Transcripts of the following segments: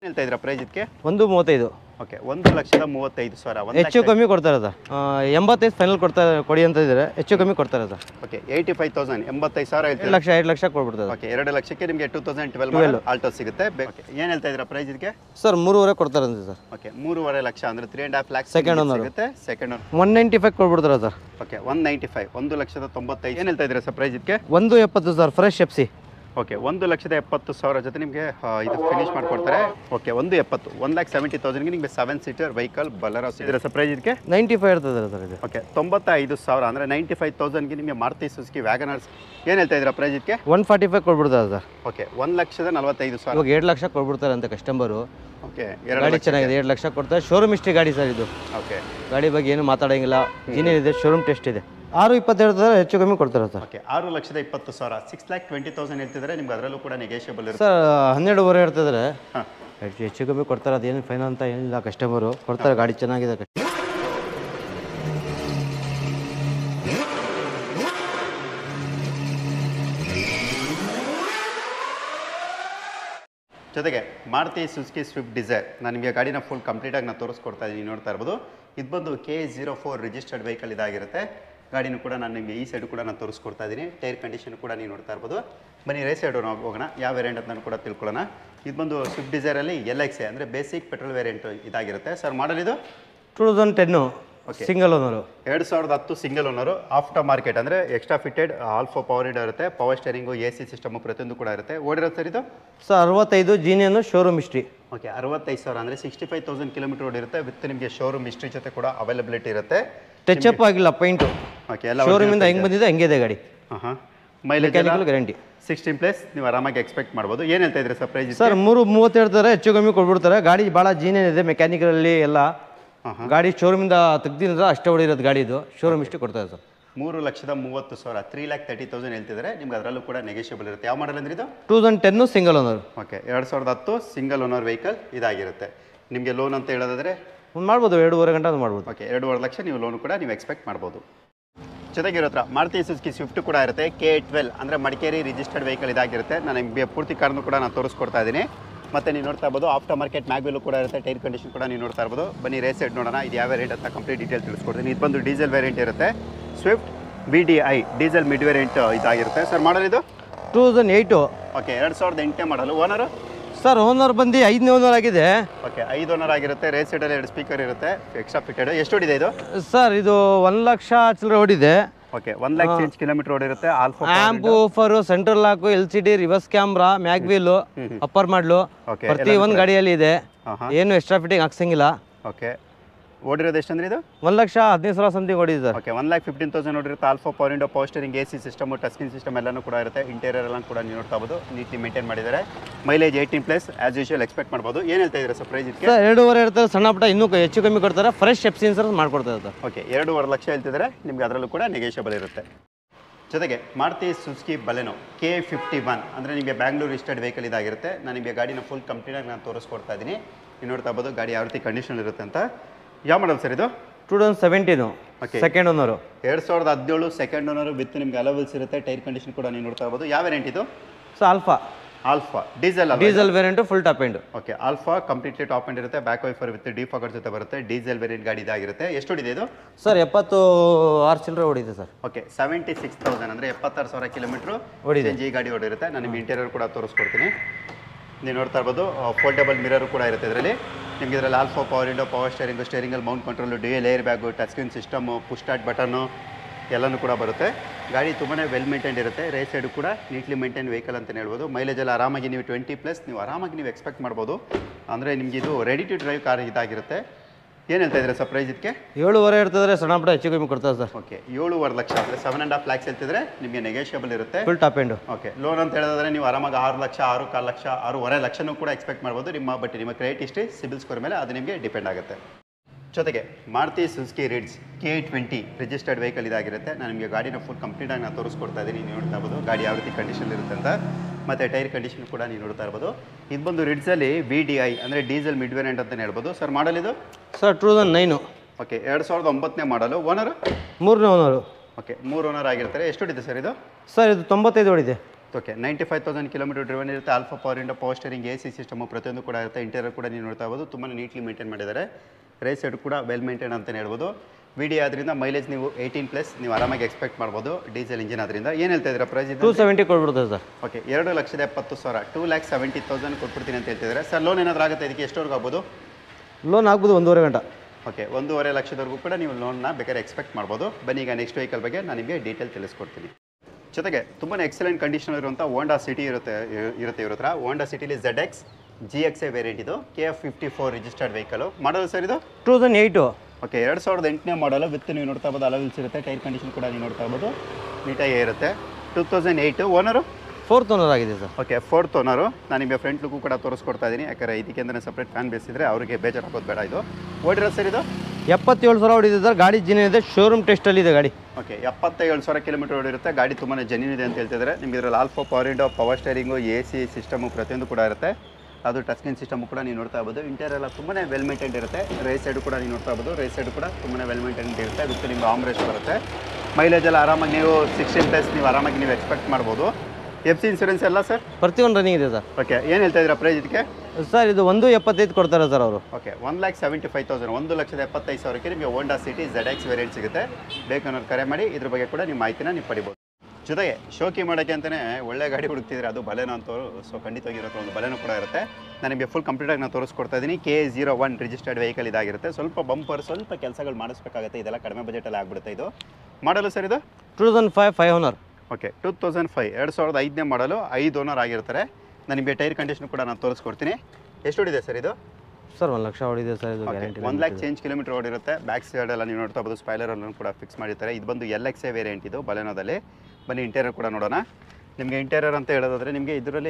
ಹೇಳ್ತಾ ಇದ್ದೀರಾ ಪ್ರೈಸ್ ಇದಕ್ಕೆ ಒಂದು ಮೂವತ್ತೈದು ಓಕೆ ಒಂದು ಲಕ್ಷದ ಮೂವತ್ತೈದು ಸಾವಿರ ಒಂದು ಹೆಚ್ಚು ಕಮ್ಮಿ ಕೊಡ್ತಾರೆ ಸರ್ ಎಂಬತ್ತೈದು ಫೈನಲ್ ಕೊಡ್ತಾರೆ ಕೊಡಿ ಅಂತ ಇದ್ದಾರೆ ಹೆಚ್ಚು ಕಮ್ಮಿ ಕೊಡ್ತಾರೆ sir okay eighty five thousand ಎಂಬತ್ತೈದು ಸಾವಿರ ಎರಡು ಹೇಳ್ತೀರಾ ಲಕ್ಷ ಎರಡು ಲಕ್ಷ ಕೊಟ್ಬಿಡ್ತಾರೆ ಓಕೆ ಎರಡು ಲಕ್ಷಕ್ಕೆ ನಿಮಗೆ ಟೂ ತೌಸಂಡ್ ಟ್ವೆಲ್ ಆಲ್ಟೋ ಸಿಗುತ್ತೆ ಏನು ಹೇಳ್ತಾ ಇದ್ದೀರಾ ಪ್ರೈಸ್ ಇದಕ್ಕೆ ಸರ್ ಮೂರುವರೆ ಕೊಡ್ತಾರೆ ಅಂತ ಸರ್ ಓಕೆ ಮೂರುವರೆ ಲಕ್ಷ ಅಂದ್ರೆ three and half lakhs Second owner. ಸಿಗುತ್ತೆ ಸೆಕೆಂಡ್ ಒನ್ ನೈಂಟಿ ಫೈವ್ ಕೊಟ್ಬಿಡ್ತಾರೆ sir okay one ninety five ಒಂದು ಲಕ್ಷದ ತೊಂಬತ್ತೈದು ಏನು ಹೇಳ್ತಾ ಇದ್ದೀರಾ ಸರ್ ಪ್ರೈಸ್ ಇದಕ್ಕೆ ಒಂದು ಎಪ್ಪತ್ತು sir fresh F C okay ಒಂದು ಲಕ್ಷದ ಎಪ್ಪತ್ತು ಸಾವಿರ ಜೊತೆ ನಿಮಗೆ ಇದು ಫಿನಿಶ್ ಮಾಡಿಕೊಡ್ತಾರೆ ಓಕೆ ಒಂದು ಎಪ್ಪತ್ತು ಒನ್ ಲ್ಯಾಕ್ ಸೆವೆಂಟಿ ತೌಸಂಡ್ಗೆ ನಿಮಗೆ ಸೆವೆನ್ ಸೀಟರ್ ವೆಹಿಕಲ್ ಬಲರೋ ಇದ್ದೀರಾ ಸರ್ ಪ್ರೈಸ್ ಇದಕ್ಕೆ ನೈಂಟಿ ಫೈವ್ ಇರ್ತದೆ ಸರ್ ಇದು ಓಕೆ ತೊಂಬತ್ತೈದು ಸಾವಿರ ಅಂದರೆ ನೈಂಟಿ ಫೈವ್ ತೌಸಂಡ್ಗೆ ನಿಮಗೆ ಮಾರುತಿ ಸುಸ್ಕಿ ವ್ಯಾಗನರ್ಸ್ ಏನು ಹೇಳ್ತಾ ಇದ್ದೀರಾ ಪ್ರೈಸ್ ಇದಕ್ಕೆ ಒನ್ ಫಾರ್ಟಿ ಫೈವ್ ಕೊಟ್ಬಿಡ್ತಾರೆ ಸರ್ ಓಕೆ ಒಂದು ಲಕ್ಷದ ನಲವತ್ತೈದು ಸಾವಿರ ಇವಾಗ ಎರಡು ಲಕ್ಷ ಕೊಟ್ಬಿಡ್ತಾರೆ ಅಂತ ಕಸ್ಟಮರು ಓಕೆ ಎರಡು ಗಾಡಿ ಚೆನ್ನಾಗಿದೆ ಎರಡು ಲಕ್ಷ ಕೊಡ್ತಾರೆ ಶೋರೂಮ್ ಇಷ್ಟೇ ಗಾಡಿ ಸರ್ ಇದು ಓಕೆ ಗಾಡಿ ಬಗ್ಗೆ ಏನು ಮಾತಾಡೋಂಗಿಲ್ಲ ಜಿನೇನ್ ಇದೆ ಶೋರೂಮ್ ಟೆಸ್ಟ್ ಇದೆ ಆರು ಇಪ್ಪತ್ತೆರಡು ಸಾವಿರ ಹೆಚ್ಚು ಕಮ್ಮಿ ಕೊಡ್ತಾರೆ ಸರ್ ಓಕೆ ಆರು ಲಕ್ಷದ ಇಪ್ಪತ್ತು ಸಾವಿರ ಸಿಕ್ಸ್ ಲ್ಯಾಕ್ ಟ್ವೆಂಟಿ ತೌಸಂಡ್ ಹೇಳ್ತಿದ್ರೆ ನಿಮ್ಗೆ ಅದರಲ್ಲೂ ಕೂಡ ನೆಗೋಷಿಯಬಲ್ ಇರುತ್ತೆ ಸರ್ ಹನ್ನೆರಡುವರೆ ಇರ್ತದ್ರೆ ಹಾಂ ಹೆಚ್ಚು ಹೆಚ್ಚು ಕಮ್ಮಿ ಕೊಡ್ತಾರೆ ಅದೇನು ಫೈನಲ್ ಅಂತ ಏನಿಲ್ಲ ಕಸ್ಟಮರು ಕೊಡ್ತಾರೆ ಗಾಡಿ ಚೆನ್ನಾಗಿದೆ ಜೊತೆಗೆ ಮಾರುತಿ ಸುಜುಕಿ ಸ್ವಿಫ್ಟ್ ಡಿಸೈರ್ ನಾನು ನಿಮಗೆ ಗಾಡಿನ ಫುಲ್ ಕಂಪ್ಲೀಟಾಗಿ ನಾನು ತೋರಿಸ್ಕೊಡ್ತಾ ಇದ್ದೀನಿ ನೋಡ್ತಾ ಇರ್ಬೋದು ಇದು ಬಂದು K zero four registered vehicle ಇದಾಗಿರುತ್ತೆ ಗಾಡಿನೂ ಕೂಡ ನಾನು ನಿಮಗೆ ಈ ಸೈಡು ಕೂಡ ನಾನು ತೋರಿಸ್ಕೊಡ್ತಾ ಇದ್ದೀನಿ ಟೈರ್ ಕಂಡೀಷನ್ ಕೂಡ ನೀವು ನೋಡ್ತಾ ಇರ್ಬೋದು ಬನ್ನಿ ರೇ ಸೈಡು ನಾವು ಹೋಗೋಣ ಯಾವ ವೇರಿಯಂಟ್ ಅಂತ ನಾನು ಕೂಡ ತಿಳ್ಕೊಳ್ಳೋಣ ಇದು ಬಂದು ಸ್ವಿಫ್ಟ್ ಡಿಸೈರಲ್ಲಿ ಎಲ್ ಎಕ್ಸ್ ಎ ಅಂದರೆ ಬೇಸಿಕ್ ಪೆಟ್ರೋಲ್ ವೇರಿಯಂಟ್ ಇದಾಗಿರುತ್ತೆ ಸರ್ ಮಾಡಲ್ ಇದು two thousand ten single owner ಎರಡು ಸಾವಿರದ ಹತ್ತು ಸಿಂಗಲ್ ಓನರು ಆಫ್ಟರ್ ಮಾರ್ಕೆಟ್ ಅಂದರೆ ಎಕ್ಸ್ಟ್ರಾ ಫಿಟೆಡ್ ಆಲ್ಫೋ ಪವರ್ ಇಡ್ ಇರುತ್ತೆ power steering A C system ಪ್ರತಿಯೊಂದು ಕೂಡ ಇರುತ್ತೆ ಓಡಿರೋದು ಸರ್ ಇದು ಸರ್ ಅರವತ್ತೈದು ಜೀನಿಯನ್ನು ಶೋರೂಮ್ ಹಿಸ್ಟ್ರಿ ಓಕೆ ಅರವತ್ತೈದು ಸಾವಿರ ಅಂದರೆ sixty five thousand kilometre road ಇರುತ್ತೆ ವಿತ್ ನಿಮಗೆ ಶೋರೂಮ್ ಹಿಸ್ಟ್ರಿ ಜೊತೆ ಕೂಡ ಅವೈಲಬಿಲಿಟಿ ಇರುತ್ತೆ ಟಚ್ ಅಪ್ ಆಗಿಲ್ಲ ಪೈಂಟು ಓಕೆ ಎಲ್ಲ ಶೋರೂಮಿಂದ ಹೆಂಗೆ ಬಂದಿದೆ ಹಂಗೆ ಇದೆ ಗಾಡಿ ಹಾಂ ಹಾಂ mileage mechanical guarantee sixteen plus ನೀವು ಆರಾಮಾಗಿ ಎಕ್ಸ್ಪೆಕ್ಟ್ ಮಾಡ್ಬೋದು ಏನು ಹೇಳ್ತಾ ಇದ್ರಿ ಸರ್ ಪ್ರೈಸ್ ಸರ್ ಮೂರು ಮೂವತ್ತು ಹೇಳ್ತಾರೆ ಹೆಚ್ಚು ಕಮ್ಮಿ ಕೊಟ್ಬಿಡ್ತಾರೆ ಗಾಡಿ ಭಾಳ ಜೀನೇನ್ ಇದೆ ಮೆಕ್ಯಾನಿಕಲ್ಲಿ ಎಲ್ಲ ಹಾಂ ಗಾಡಿ ಶೋರೂಮಿಂದ ತೆಗ್ದಿರೋದು ಅಷ್ಟೇ ಹೊಡಿರೋದು ಗಾಡಿ ಇದು ಶೋರೂಮ್ ಇಷ್ಟು ಕೊಡ್ತಾರೆ ಸರ್ ಮೂರು ಲಕ್ಷದ ಮೂವತ್ತು ಸಾವಿರ ತ್ರೀ ಲ್ಯಾಕ್ ತರ್ಟಿ ತೌಸಂಡ್ ಹೇಳ್ತಿದ್ದಾರೆ ನಿಮ್ಗೆ ಅದರಲ್ಲೂ ಕೂಡ ನೆಗೆಷಿಯಬಲ್ ಇರುತ್ತೆ ಯಾವ ಮಾಡಲ್ ಅಂದ್ರೆ ಇದು two thousand ten single owner okay ಎರಡು ಸಾವಿರದ ಹತ್ತು ಸಿಂಗಲ್ ಓನರ್ ವೆಹಿಕಲ್ ಇದಾಗಿರುತ್ತೆ ನಿಮಗೆ ಲೋನ್ ಅಂತ ಹೇಳೋದಾದ್ರೆ ಒಂದು ಮಾಡ್ಬೋದು ಎರಡೂವರೆ ಗಂಟೆ ಅದು ಮಾಡ್ಬೋದು ಓಕೆ ಎರಡೂವರೆ ಲಕ್ಷ ನೀವು ಲೋನ್ ಕೂಡ ನೀವು ಎಕ್ಸ್ಪೆಕ್ಟ್ ಮಾಡ್ಬೋದು ಜೊತೆಗೆ ಇರೋ ಹತ್ರ ಮಾರುತಿ ಸುಜುಕಿ ಸ್ವಿಫ್ಟ್ ಕೂಡ ಇರುತ್ತೆ ಕೆ ಟ್ವೆಲ್ ಅಂದರೆ ಮಡಿಕೇರಿ ರಿಜಿಸ್ಟರ್ಡ್ ವೆಹಿಕಲ್ ಇದಾಗಿರುತ್ತೆ ನಾನು ನಿಮಗೆ ಪೂರ್ತಿ ಕಾರ್ನು ಕೂಡ ನಾನು ತೋರಿಸ್ಕೊಡ್ತಾ ಇದ್ದೀನಿ ಮತ್ತು ನೀವು ನೋಡ್ತಾ ಇರ್ಬೋದು ಆಫ್ಟರ್ ಮಾರ್ಕೆಟ್ ಮ್ಯಾಗ್ವಿಲ್ ಕೂಡ ಇರುತ್ತೆ ಟೈರ್ ಕಂಡೀಷನ್ ಕೂಡ ನೀವು ನೋಡ್ತಾ ಇರ್ಬೋದು ಬನ್ನಿ ರೇಸ್ ಸೈಡ್ ನೋಡೋಣ ಇದು ಯಾವ ವೇರಿಯಂಟ್ ಅಂತ ಕಂಪ್ಲೀಟ್ ಡೀಟೇಲ್ ತಿಳಿಸ್ಕೊಡ್ತೀನಿ ಇದು ಬಂದು ಡೀಸೆಲ್ ವೇರಿಯಂಟ್ ಇರುತ್ತೆ Swift B D I diesel mid variant ಇದಾಗಿರುತ್ತೆ ಸರ್ ಮಾಡಲ್ ಇದು ಟೂ ತೌಸಂಡ್ ಏಯ್ಟು ಓಕೆ ಎರಡು ಸಾವಿರದ ಎಂಟನೇ ಮಾಡಲು ಓನರು ಸರ್ ಓನರ್ ಬಂದು ಐದನೇ ಓನರ್ ಆಗಿದೆ ಓಕೆ ಐದು ಓನರ್ ಆಗಿರುತ್ತೆ ರೇಸ್ ಸೈಡಲ್ಲಿ ಎರಡು ಸ್ಪೀಕರ್ ಇರುತ್ತೆ ಎಕ್ಸ್ಟ್ರಾ ಫಿಟೆಡ್ ಎಷ್ಟು ಹೊಡಿದೆ ಇದು ಸರ್ ಇದು ಒಂದು ಲಕ್ಷ ಚಿಲ್ಲರೆ ಹೊಡಿದೆ okay one lakh change kilometre ಓಡಿರುತ್ತೆ all four amp offer central lock L C D reverse camera mag wheel upper model okay ಪ್ರತಿ ಒಂದು ಗಾಡಿಯಲ್ಲಿ ಇದೆ ಹಾಂ ಹಾಂ ಏನು ಎಕ್ಸ್ಟ್ರಾ ಫಿಟ್ಟಿಂಗ್ ಹಾಕ್ಸಂಗಿಲ್ಲ ಓಕೆ ಓಡಿರೋದು ಎಷ್ಟಂದ್ರೆ ಇದು ಒಂದು ಲಕ್ಷ ಹದಿನೈದು ಸಾವಿರ ಸಮಥಿಂಗ್ ಹೊಡಿದೆ sir okay one lakh fifteen thousand ನೋಡಿರುತ್ತೆ all four power window power steering A C system touch screen system ಎಲ್ಲನೂ ಕೂಡ ಇರುತ್ತೆ ಇಂಟೀರಿಯರ್ ಎಲ್ಲ ಕೂಡ ನೀವು ನೋಡ್ತಾ ಹೋದು ನೀಟ್ಲಿ ಮೇಂಟೈನ್ ಮಾಡಿದ್ದಾರೆ mileage eighteen plus as usual expect ಮಾಡ್ಬೋದು ಏನು ಹೇಳ್ತಾ ಇದ್ದಾರೆ ಸರ್ ಪ್ರೈಸ್ ಇದಕ್ಕೆ ಸರ್ ಎರಡೂವರೆ ಇರ್ತಾರೆ ಸಣ್ಣ ಪುಟ್ಟ ಇನ್ನೂ ಕ- ಹೆಚ್ಚು ಕಮ್ಮಿ ಕೊಡ್ತಾರೆ ಫ್ರೆಶ್ ಎಫ್ಸಿ ಇನ್ಸೂರೆನ್ಸ್ ಮಾಡ್ಕೊಡ್ತಾರೆ ಸರ್ ಓಕೆ ಎರಡೂವರೆ ಲಕ್ಷ ಹೇಳ್ತಿದ್ದಾರೆ ನಿಮ್ಗೆ ಅದರಲ್ಲೂ ಕೂಡ ನೆಗೆಷಿಯಬಲ್ ಇರುತ್ತೆ ಜೊತೆಗೆ Maruti Suzuki Baleno K fifty one ಅಂದರೆ ನಿಮಗೆ ಬ್ಯಾಂಗ್ಳೂರ್ ರಿಜಿಸ್ಟರ್ಡ್ ವೆಹಿಕಲ್ ಇದಾಗಿರುತ್ತೆ ನಾನು ನಿಮಗೆ ಗಾಡಿನ ಫುಲ್ ಕಂಪ್ಲೀಟಾಗಿ ನಾನು ತೋರಿಸ್ಕೊಡ್ತಾ ಇದ್ದೀನಿ ನೀವು ನೋಡ್ತಾ ಇರ್ಬೋದು ಗಾಡಿ ಯಾವ ರೀತಿ ಕಂಡೀಷನ್ ಇರುತ್ತೆ ಅಂತ ಯಾವ ಮಾಡಲ್ ಸರ್ ಇದು two thousand seventeen Okay. Second owner ಎರಡು ಸಾವಿರದ ಹದಿನೇಳು ಸೆಕೆಂಡ್ ಓನರು ವಿತ್ ನಿಮ್ಗೆ ಅಲವಲ್ಸ್ ಇರುತ್ತೆ ಟೈರ್ ಕಂಡೀಷನ್ ಕೂಡ ನೀವು ನೋಡ್ತಾ ಇರ್ಬೋದು ಯಾವ ವೇರಿಯಂಟ್ ಇದು ಸೊ ಆಲ್ಫಾ ಆಲ್ಫಾ ಡೀಸೆಲ್ ಅಲ್ಲ diesel variant full top end okay Alpha completely top end ಇರುತ್ತೆ back wiper with defogger ಜೊತೆ ಬರುತ್ತೆ ಡೀಸೆಲ್ ವೇರಿಯಂಟ್ ಗಾಡಿ ಇದಾಗಿರುತ್ತೆ ಎಷ್ಟು ಹೊಡಿದೆ ಇದು ಸರ್ ಎಪ್ಪತ್ತು ಆರು ಚಿಲ್ಲರೆ ಹೊಡಿದೆ sir okay seventy six thousand ಅಂದರೆ ಎಪ್ಪತ್ತಾರು ಸಾವಿರ ಕಿಲೋಮೀಟ್ರು ಹೊಡಿದೆ. ಜಿ ಗಾಡಿ ಹೊಡಿರುತ್ತೆ ನಾನು ನಿಮ್ಗೆ ಇಂಟೀರಿಯರ್ ಕೂಡ ತೋರಿಸ್ಕೊಡ್ತೀನಿ ನೀವು ನೋಡ್ತಾ ಇರ್ಬೋದು ಫೋಲ್ಡಬಲ್ ಮಿರರ್ ಕೂಡ ಇರುತ್ತೆ ಇದರಲ್ಲಿ ನಿಮ್ಗೆ ಇದರಲ್ಲಿ all four power window power steering ಸ್ಟೇರಿಂಗಲ್ಲಿ mount control dual air bag touch screen system push start button ಎಲ್ಲನೂ ಕೂಡ ಬರುತ್ತೆ ಗಾಡಿ ತುಂಬಾ ವೆಲ್ ಮೇಂಟೈನ್ ಇರುತ್ತೆ ರೇಸ್ ಸೈಡು ಕೂಡ ನೀಟ್ಲಿ ಮೇಂಟೈನ್ ವೆಹಿಕಲ್ ಅಂತಲೇ ಹೇಳ್ಬೋದು ಮೈಲೇಜ್ ಎಲ್ಲ ಆರಾಮಾಗಿ ನೀವು ಟ್ವೆಂಟಿ ಪ್ಲಸ್ ನೀವು ಆರಾಮಾಗಿ ನೀವು ಎಕ್ಸ್ಪೆಕ್ಟ್ ಮಾಡ್ಬೋದು ಅಂದರೆ ನಿಮಗೆ ಇದು ರೆಡಿ ಟು ಡ್ರೈವ್ ಕಾರ್ ಇದಾಗಿರುತ್ತೆ ಏನು ಹೇಳ್ತಾ ಇದ್ದೀರಾ ಸರ್ ಪ್ರೈಸ್ ಇದಕ್ಕೆ ಏಳುವರೆ ಇರ್ತದ್ರೆ ಸಣ್ಣ ಪುಟ್ಟ ಹೆಚ್ಚು ಕಮ್ಮಿ ಕೊಡ್ತಾರೆ ಸರ್ ಓಕೆ ಏಳುವರೆ ಲಕ್ಷ ಅಂದರೆ ಸೆವೆನ್ ಆ್ಯಂಡ್ ಹಾಫ್ ಲ್ಯಾಕ್ಸ್ ಹೇಳ್ತಿದ್ರೆ ನಿಮಗೆ ನೆಗೋಷಿಯಬಲ್ ಇರುತ್ತೆ full top end okay loan ಅಂತ ಹೇಳಿದ್ರೆ ನೀವು ಆರಾಮಾಗಿ ಆರು ಲಕ್ಷ ಆರು ಕಾಲು ಲಕ್ಷ ಆರೂವರೆ ಲಕ್ಷನೂ ಕೂಡ ಎಕ್ಸ್ಪೆಕ್ಟ್ ಮಾಡ್ಬೋದು ನಿಮ್ಮ ಬಟ್ ನಿಮ್ಮ ಕ್ರೆಡಿಟ್ ಹಿಸ್ಟ್ರಿ ಸಿಬಿಲ್ ಸ್ಕೋರ್ ಮೇಲೆ ಅದು ನಿಮಗೆ ಡಿಪೆಂಡ್ ಆಗುತ್ತೆ ಜೊತೆಗೆ Maruti Suzuki Ritz K twenty registered vehicle ಇದಾಗಿರುತ್ತೆ ನಾನು ನಿಮಗೆ ಗಾಡಿನ ಫುಲ್ ಕಂಪ್ಲೀಟಾಗಿ ನಾನು ತೋರಿಸ್ಕೊಡ್ತಾ ಇದ್ದೀನಿ ನೀವು ನೋಡ್ತಾ ಇರ್ಬೋದು ಗಾಡಿ ಯಾವ ರೀತಿ ಕಂಡೀಷನ್ ಇರುತ್ತೆ ಅಂತ ಮತ್ತು ಟೈರ್ ಕಂಡೀಷನ್ ಕೂಡ ನೀವು ನೋಡ್ತಾ ಇರ್ಬೋದು ಇದು ಬಂದು ರಿಡ್ಸಲ್ಲಿ ವಿ ಡಿ ಐ ಅಂದರೆ ಡೀಸೆಲ್ ಮಿಡ್ ವೇರಿಯಂಟ್ ಅಂತಲೇ ಹೇಳ್ಬೋದು ಸರ್ ಮಾಡಲ್ ಇದು sir two thousand nine okay ಎರಡು ಸಾವಿರದ ಒಂಬತ್ತನೇ ಮಾಡಲು ಓನರು ಮೂರನೇ ಓನರು ಓಕೆ ಮೂರು ಓನರ್ ಆಗಿರ್ತಾರೆ ಎಷ್ಟು ಹೊಡಿದೆ ಸರ್ ಇದು ಸರ್ ಇದು ತೊಂಬತ್ತೈದು ಹೊಡಿದೆ okay ninety five thousand kilometre driven ಇರುತ್ತೆ all four power window power steering A C system ಪ್ರತಿಯೊಂದು ಕೂಡ ಇರುತ್ತೆ ಇಂಟೀರಿಯರ್ ಕೂಡ ನೀವು ನೋಡ್ತಾ ಇರ್ಬೋದು ತುಂಬಾ ನೀಟ್ಲಿ ಮೇಂಟೈನ್ ಮಾಡಿದ್ದಾರೆ ರೇಸ್ ಸೈಡ್ ಕೂಡ ವೆಲ್ ಮೇಂಟೈನ್ ಅಂತಲೇ ಹೇಳ್ಬೋದು ವಿ ಡಿ ಆದ್ರಿಂದ ಮೈಲೇಜ್ ನೀವು ಏಯ್ಟೀನ್ ಪ್ಲಸ್ ನೀವು ಆರಾಮಾಗಿ ಎಕ್ಸ್ಪೆಕ್ಟ್ ಮಾಡ್ಬೋದು ಡೀಸೆಲ್ ಇಂಜಿನ್ ಆದ್ರಿಂದ ಏನು ಹೇಳ್ತಾ ಇದ್ದೀರಾ ಪ್ರೈಸ್ ಟೂ ಇದು ಸೆವೆಂಟಿ ಕೊಟ್ಬಿಡ್ತದೆ ಸರ್ ಓಕೆ ಎರಡು ಲಕ್ಷದ ಎಪ್ಪತ್ತು ಸಾವಿರ ಟೂ ಲ್ಯಾಕ್ ಸೆವೆಂಟಿ ತೌಸಂಡ್ ಕೊಟ್ಬಿಡ್ತೀನಿ ಅಂತ ಹೇಳ್ತಿದ್ದಾರೆ ಸರ್ ಲೋನ್ ಏನಾದರೂ ಆಗುತ್ತೆ ಇದಕ್ಕೆ ಎಷ್ಟವರೆಗೂ ಆಗ್ಬೋದು ಲೋನ್ ಆಗ್ಬೋದು ಒಂದೂವರೆ ಗಂಟೆ ಓಕೆ ಒಂದೂವರೆ ಲಕ್ಷದವರೆಗೂ ಕೂಡ ನೀವು ಲೋನ್ನ ಬೇಕಾದ್ರೆ ಎಕ್ಸ್ಪೆಕ್ಟ್ ಮಾಡ್ಬೋದು ಬನ್ನಿ ಈಗ ನೆಕ್ಸ್ಟ್ ವೆಹಿಕಲ್ ಬಗ್ಗೆ ನಾನು ನಿಮಗೆ ಡೀಟೇಲ್ ತಿಳಿಸ್ಕೊಡ್ತೀನಿ ಜೊತೆಗೆ ತುಂಬಾ ಎಕ್ಸಲೆಂಟ್ ಕಂಡೀಷನ್ ಇರುವಂಥ ಹೋಂಡಾ ಸಿಟಿ ಇರುತ್ತೆ ಇ- ಇರುತ್ತೆ ಇವ್ರ ಹತ್ರ ಹೋಂಡಾ ಸಿಟಿಲಿ Z X G X A variant ಇದು K F fifty four registered vehicle ಮಾಡೋದು ಸರ್ ಇದು ಟೂ ತೌಸಂಡ್ ಏಯ್ಟು ಓಕೆ ಎರಡು ಸಾವಿರದ ಎಂಟನೇ ಮಾಡಲು ವಿತ್ ನೀವು ನೋಡ್ತಾ ಇರ್ಬೋದು ಅಲವೆಲ್ಸ್ ಇರುತ್ತೆ ಟೈರ್ ಕಂಡೀಷನ್ ಕೂಡ ನೀವು ನೋಡ್ತಾ ಇರ್ಬೋದು ನೀಟಾಗಿ ಇರುತ್ತೆ two thousand eight owner fourth owner ಆಗಿದೆ ಸರ್ ಓಕೆ ಫೋರ್ತ್ ಓನರು ನಾನು ನಿಮಗೆ ಫ್ರಂಟ್ ಲುಕ್ಕು ಕೂಡ ತೋರಿಸ್ಕೊಡ್ತಾ ಇದ್ದೀನಿ ಯಾಕಂದರೆ ಇದಕ್ಕೆ ಅಂದರೆ ಸಪ್ರೇಟ್ ಫ್ಯಾನ್ ಬೇಸಿದ್ರೆ ಅವರಿಗೆ ಬೇಜಾರು ಹಾಕೋದು ಬೇಡ ಇದು ಓಡಿರೋ ಸರ್ ಇದು ಎಪ್ಪತ್ತೇಳು ಸಾವಿರ ಹೊಡಿದೆ ಸರ್ ಗಾಡಿ ಜಿನ್ ಇದೆ ಶೋರೂಮ್ ಟೆಸ್ಟಲ್ಲಿದೆ ಗಾಡಿ ಓಕೆ ಎಪ್ಪತ್ತೇಳು ಸಾವಿರ ಕಿಲೋಮೀಟರ್ ಓಡಿರುತ್ತೆ ಗಾಡಿ ತುಂಬಾ ಜೆನ್ಯೂನ್ ಇದೆ ಅಂತ ಹೇಳ್ತಿದ್ದಾರೆ ನಿಮಗೆ ಇದರಲ್ಲಿ all four power window power steering A C system ಪ್ರತಿಯೊಂದು ಕೂಡ ಇರುತ್ತೆ ಅದು ಟಚ್ ಸ್ಕ್ರೀನ್ ಸಿಸ್ಟಮು ಕೂಡ ನೀವು ನೋಡ್ತಾ ಇರ್ಬೋದು ಇಂಟೀರಿಯರ್ ಎಲ್ಲ ತುಂಬಾ ವೆಲ್ ಮೇಂಟೈನ್ ಇರುತ್ತೆ ರೇಸ್ ಸೈಡ್ ಕೂಡ ನೀವು ನೋಡ್ತಾ ಇರ್ಬೋದು ರೇಸ್ ಸೈಡ್ ಕೂಡ ತುಂಬಾ ವೆಲ್ ಮೇಂಟೈನ್ ಇರುತ್ತೆ ಅದಕ್ಕೆ ನಿಮ್ಗೆ ಆಮ್ರೇಸ್ ಬರುತ್ತೆ ಮೈಲೇಜ್ ಎಲ್ಲ ಆರಾಮಾಗಿ ನೀವು ಸಿಕ್ಸ್ಟೀನ್ ಪ್ಲಸ್ ನೀವು ಆರಾಮಾಗಿ ನೀವು ಎಕ್ಸ್ಪೆಕ್ಟ್ ಮಾಡ್ಬೋದು ಎಫ್ ಸಿ ಇನ್ಸೂರೆನ್ಸ್ ಎಲ್ಲ ಸರ್ ಪ್ರತಿಯೊಂದು ರನ್ನಿಂಗ್ ಇದೆ ಸರ್ ಓಕೆ ಏನು ಹೇಳ್ತಾ ಇದ್ದೀರಾ ಪ್ರೈಸ್ ಇದಕ್ಕೆ ಸರ್ ಇದು ಒಂದು ಎಪ್ಪತ್ತೈದು ಕೊಡ್ತಾರೆ ಸರ್ ಅವರು okay one lakh seventy five thousand ಒಂದು ಲಕ್ಷದ ಎಪ್ಪತ್ತೈದು ಸಾವಿರಕ್ಕೆ ನಿಮಗೆ Honda City Z X variant ಸಿಗುತ್ತೆ ಬೇಕನ್ನೋರು ಕರೆ ಮಾಡಿ ಇದ್ರ ಬಗ್ಗೆ ಕೂಡ ನಿಮ್ಮ ಮಾಹಿತಿನ ನೀವು ಪಡಿಬೋದು ಜೊತೆಗೆ ಶೋಕಿ ಮಾಡೋಕ್ಕೆ ಅಂತಲೇ ಒಳ್ಳೆ ಗಾಡಿ ಹುಡುಕ್ತಿದ್ರೆ ಅದು ಬಲೆನೋ ಅಂತವರು ಸೊ ಖಂಡಿತವಾಗಿ ಇರುತ್ತೆ ಒಂದು ಬಲೆನೋ ಕೂಡ ಇರುತ್ತೆ ನಾನು ನಿಮಗೆ ಫುಲ್ ಕಂಪ್ಲೀಟಾಗಿ ನಾನು ತೋರಿಸ್ಕೊಡ್ತಾ ಇದ್ದೀನಿ K zero one registered vehicle ಇದಾಗಿರುತ್ತೆ ಸ್ವಲ್ಪ ಬಂಪರ್ ಸ್ವಲ್ಪ ಕೆಲಸಗಳು ಮಾಡಿಸ್ಬೇಕಾಗುತ್ತೆ ಇದೆಲ್ಲ ಕಡಿಮೆ ಬಜೆಟಲ್ಲಿ ಆಗ್ಬಿಡುತ್ತೆ ಇದು ಮಾಡಲು ಸರ್ ಇದು two thousand five five owner okay two thousand five ಎರಡು ಸಾವಿರದ ಐದನೇ ಮಾಡಲು ಐದು ಓನರ್ ಆಗಿರ್ತಾರೆ ನಾನು ನಿಮಗೆ ಟೈರ್ ಕಂಡೀಷನ್ ಕೂಡ ನಾನು ತೋರಿಸ್ಕೊಡ್ತೀನಿ ಎಷ್ಟು ಹೊಡಿದೆ ಸರ್ ಇದು ಸರ್ ಒಂದು ಲಕ್ಷ ಹೊಡಿದೆ ಸರ್ ಇದು guarantee one lakh change kilometre ಓಡಿರುತ್ತೆ ಬ್ಯಾಕ್ ಸೈಡ್ ಎಲ್ಲ ನೀವು ನೋಡ್ತಾ ಬೋದು ಸ್ಪೈಲರ್ ಅನ್ನು ಕೂಡ ಫಿಕ್ಸ್ ಮಾಡಿರ್ತಾರೆ ಇದು ಬಂದು ಎಲ್ ಎಕ್ಸ್ ಎ ವೇರಿಯಂಟ್ ಇದು ಬಲೆನೋದಲ್ಲಿ ಬನ್ನಿ ಇಂಟೀರಿಯರ್ ಕೂಡ ನೋಡೋಣ ನಿಮಗೆ ಇಂಟೀರಿಯರ್ ಅಂತ ಹೇಳೋದಾದ್ರೆ ನಿಮಗೆ ಇದರಲ್ಲಿ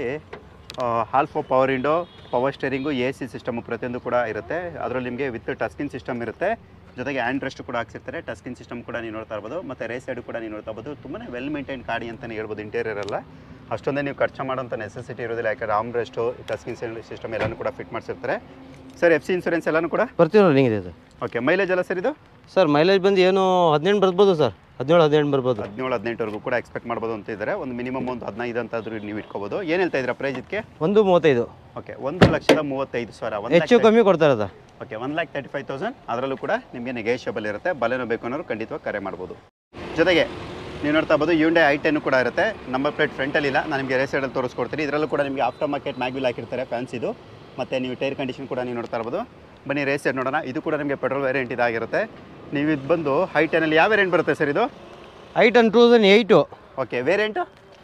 all four power window power steering A C system ಪ್ರತಿಯೊಂದು ಕೂಡ ಇರುತ್ತೆ ಅದರಲ್ಲಿ ನಿಮಗೆ ವಿತ್ ಟಸ್ಕಿನ್ ಸಿಸ್ಟಮ್ ಇರುತ್ತೆ ಜೊತೆಗೆ ಹ್ಯಾಂಡ್ ರೆಸ್ಟ್ ಕೂಡ ಹಾಕ್ಸಿರ್ತಾರೆ ಟಸ್ಕಿನ್ ಸಿಸ್ಟಮ್ ಕೂಡ ನೀವು ನೋಡ್ತಾ ಇರ್ಬೋದು ಮತ್ತು ರೇಸ್ ಸೈಡ್ ಕೂಡ ನೀವು ನೋಡ್ತಾ ಇರ್ಬೋದು ತುಂಬಾ ವೆಲ್ ಮೇಂಟೈನ್ ಗಾಡಿ ಅಂತಲೇ ಹೇಳ್ಬೋದು ಇಂಟೀರಿಯರ್ ಎಲ್ಲ ಅಷ್ಟೊಂದೇ ನೀವು ಖರ್ಚು ಮಾಡೋಂಥ ನೆಸೆಸಿಟಿ ಇರೋದಿಲ್ಲ ಯಾಕಂದ್ರೆ ಆಮ್ ರೆಸ್ಟು ಟಸ್ಕಿನ್ ಸಿಸ್ಟಮ್ ಎಲ್ಲನೂ ಕೂಡ ಫಿಟ್ ಮಾಡಿಸಿರ್ತಾರೆ ಸರ್ ಎಫ್ ಸಿ ಇನ್ಸೂರೆನ್ಸ್ ಎಲ್ಲನೂ ಕೂಡ ಪ್ರತಿಯೊಂದು ರನ್ನಿಂಗ್ ಇದೆ ಸರ್ ಓಕೆ ಮೈಲೇಜ್ ಎಲ್ಲ ಸರ್ ಇದು ಸರ್ ಮೈಲೇಜ್ ಬಂದು ಏನು ಹದಿನೆಂಟು ಬರ್ಬೋದು ಸರ್ ಹದಿನೇಳು ಹದಿನೆಂಟು ಬರ್ಬೋದು ಹದಿನೇಳು ಹದಿನೆಂಟುವರೆಗೂ ಕೂಡ ಎಕ್ಸ್ಪೆಕ್ಟ್ ಮಾಡ್ಬೋದು ಅಂತ ಇದ್ದಾರೆ ಒಂದು ಮಿನಿಮಮ್ ಒಂದು ಹದಿನೈದು ಅಂತಾದ್ರೂ ನೀವು ಇಟ್ಕೋಬೋದು ಏನು ಹೇಳ್ತಾ ಇದ್ದೀರಾ ಪ್ರೈಸ್ ಇದಕ್ಕೆ ಒಂದು ಮೂವತ್ತೈದು ಓಕೆ ಒಂದು ಲಕ್ಷದ ಮೂವತ್ತೈದು ಸಾವಿರ ಒಂದು ಹೆಚ್ಚು ಕಮ್ಮಿ ಕೊಡ್ತಾರೆ sir okay one lakh thirty five thousand ಅದರಲ್ಲೂ ಕೂಡ ನಿಮಗೆ ನೆಗೆಷಿಯಬಲ್ ಇರುತ್ತೆ ಬಲೆನೋ ಬೇಕು ಅನ್ನೋರು ಖಂಡಿತವಾಗಿ ಕರೆ ಮಾಡ್ಬೋದು ಜೊತೆಗೆ ನೀವು ನೋಡ್ತಾ ಇರ್ಬೋದು ಯೂಂಡೆ ಐ ಟೆನ್ ಕೂಡ ಇರುತ್ತೆ ನಂಬರ್ ಪ್ಲೇಟ್ ಫ್ರಂಟಲ್ಲಿ ಇಲ್ಲ ನಾನು ನಿಮಗೆ ರೇಸ್ ಸೈಡಲ್ಲಿ ತೋರಿಸ್ಕೊಡ್ತೀನಿ ಇದರಲ್ಲೂ ಕೂಡ ನಿಮಗೆ ಆಫ್ಟರ್ ಮಾರ್ಕೆಟ್ ಮ್ಯಾಗ್ವಿಲ್ ಹಾಕಿರ್ತಾರೆ ಫ್ಯಾನ್ಸ್ ಇದು ಮತ್ತು ನೀವು ಟೈರ್ ಕಂಡೀಷನ್ ಕೂಡ ನೀವು ನೋಡ್ತಾ ಇರ್ಬೋದು ಬನ್ನಿ ರೇಸ್ ಸೈಡ್ ನೋಡೋಣ ಇದು ಕೂಡ ನಿಮಗೆ ಪೆಟ್ರೋಲ್ ವೇರಿಯಂಟ್ ಇದಾಗಿರುತ್ತೆ ನೀವು ಇದು ಬಂದು ಹೈ ಟೆನಲ್ಲಿ ಯಾವ ವೇರಿಯಂಟ್ ಬರುತ್ತೆ ಸರ್ ಇದು i ten two thousand eight okay variant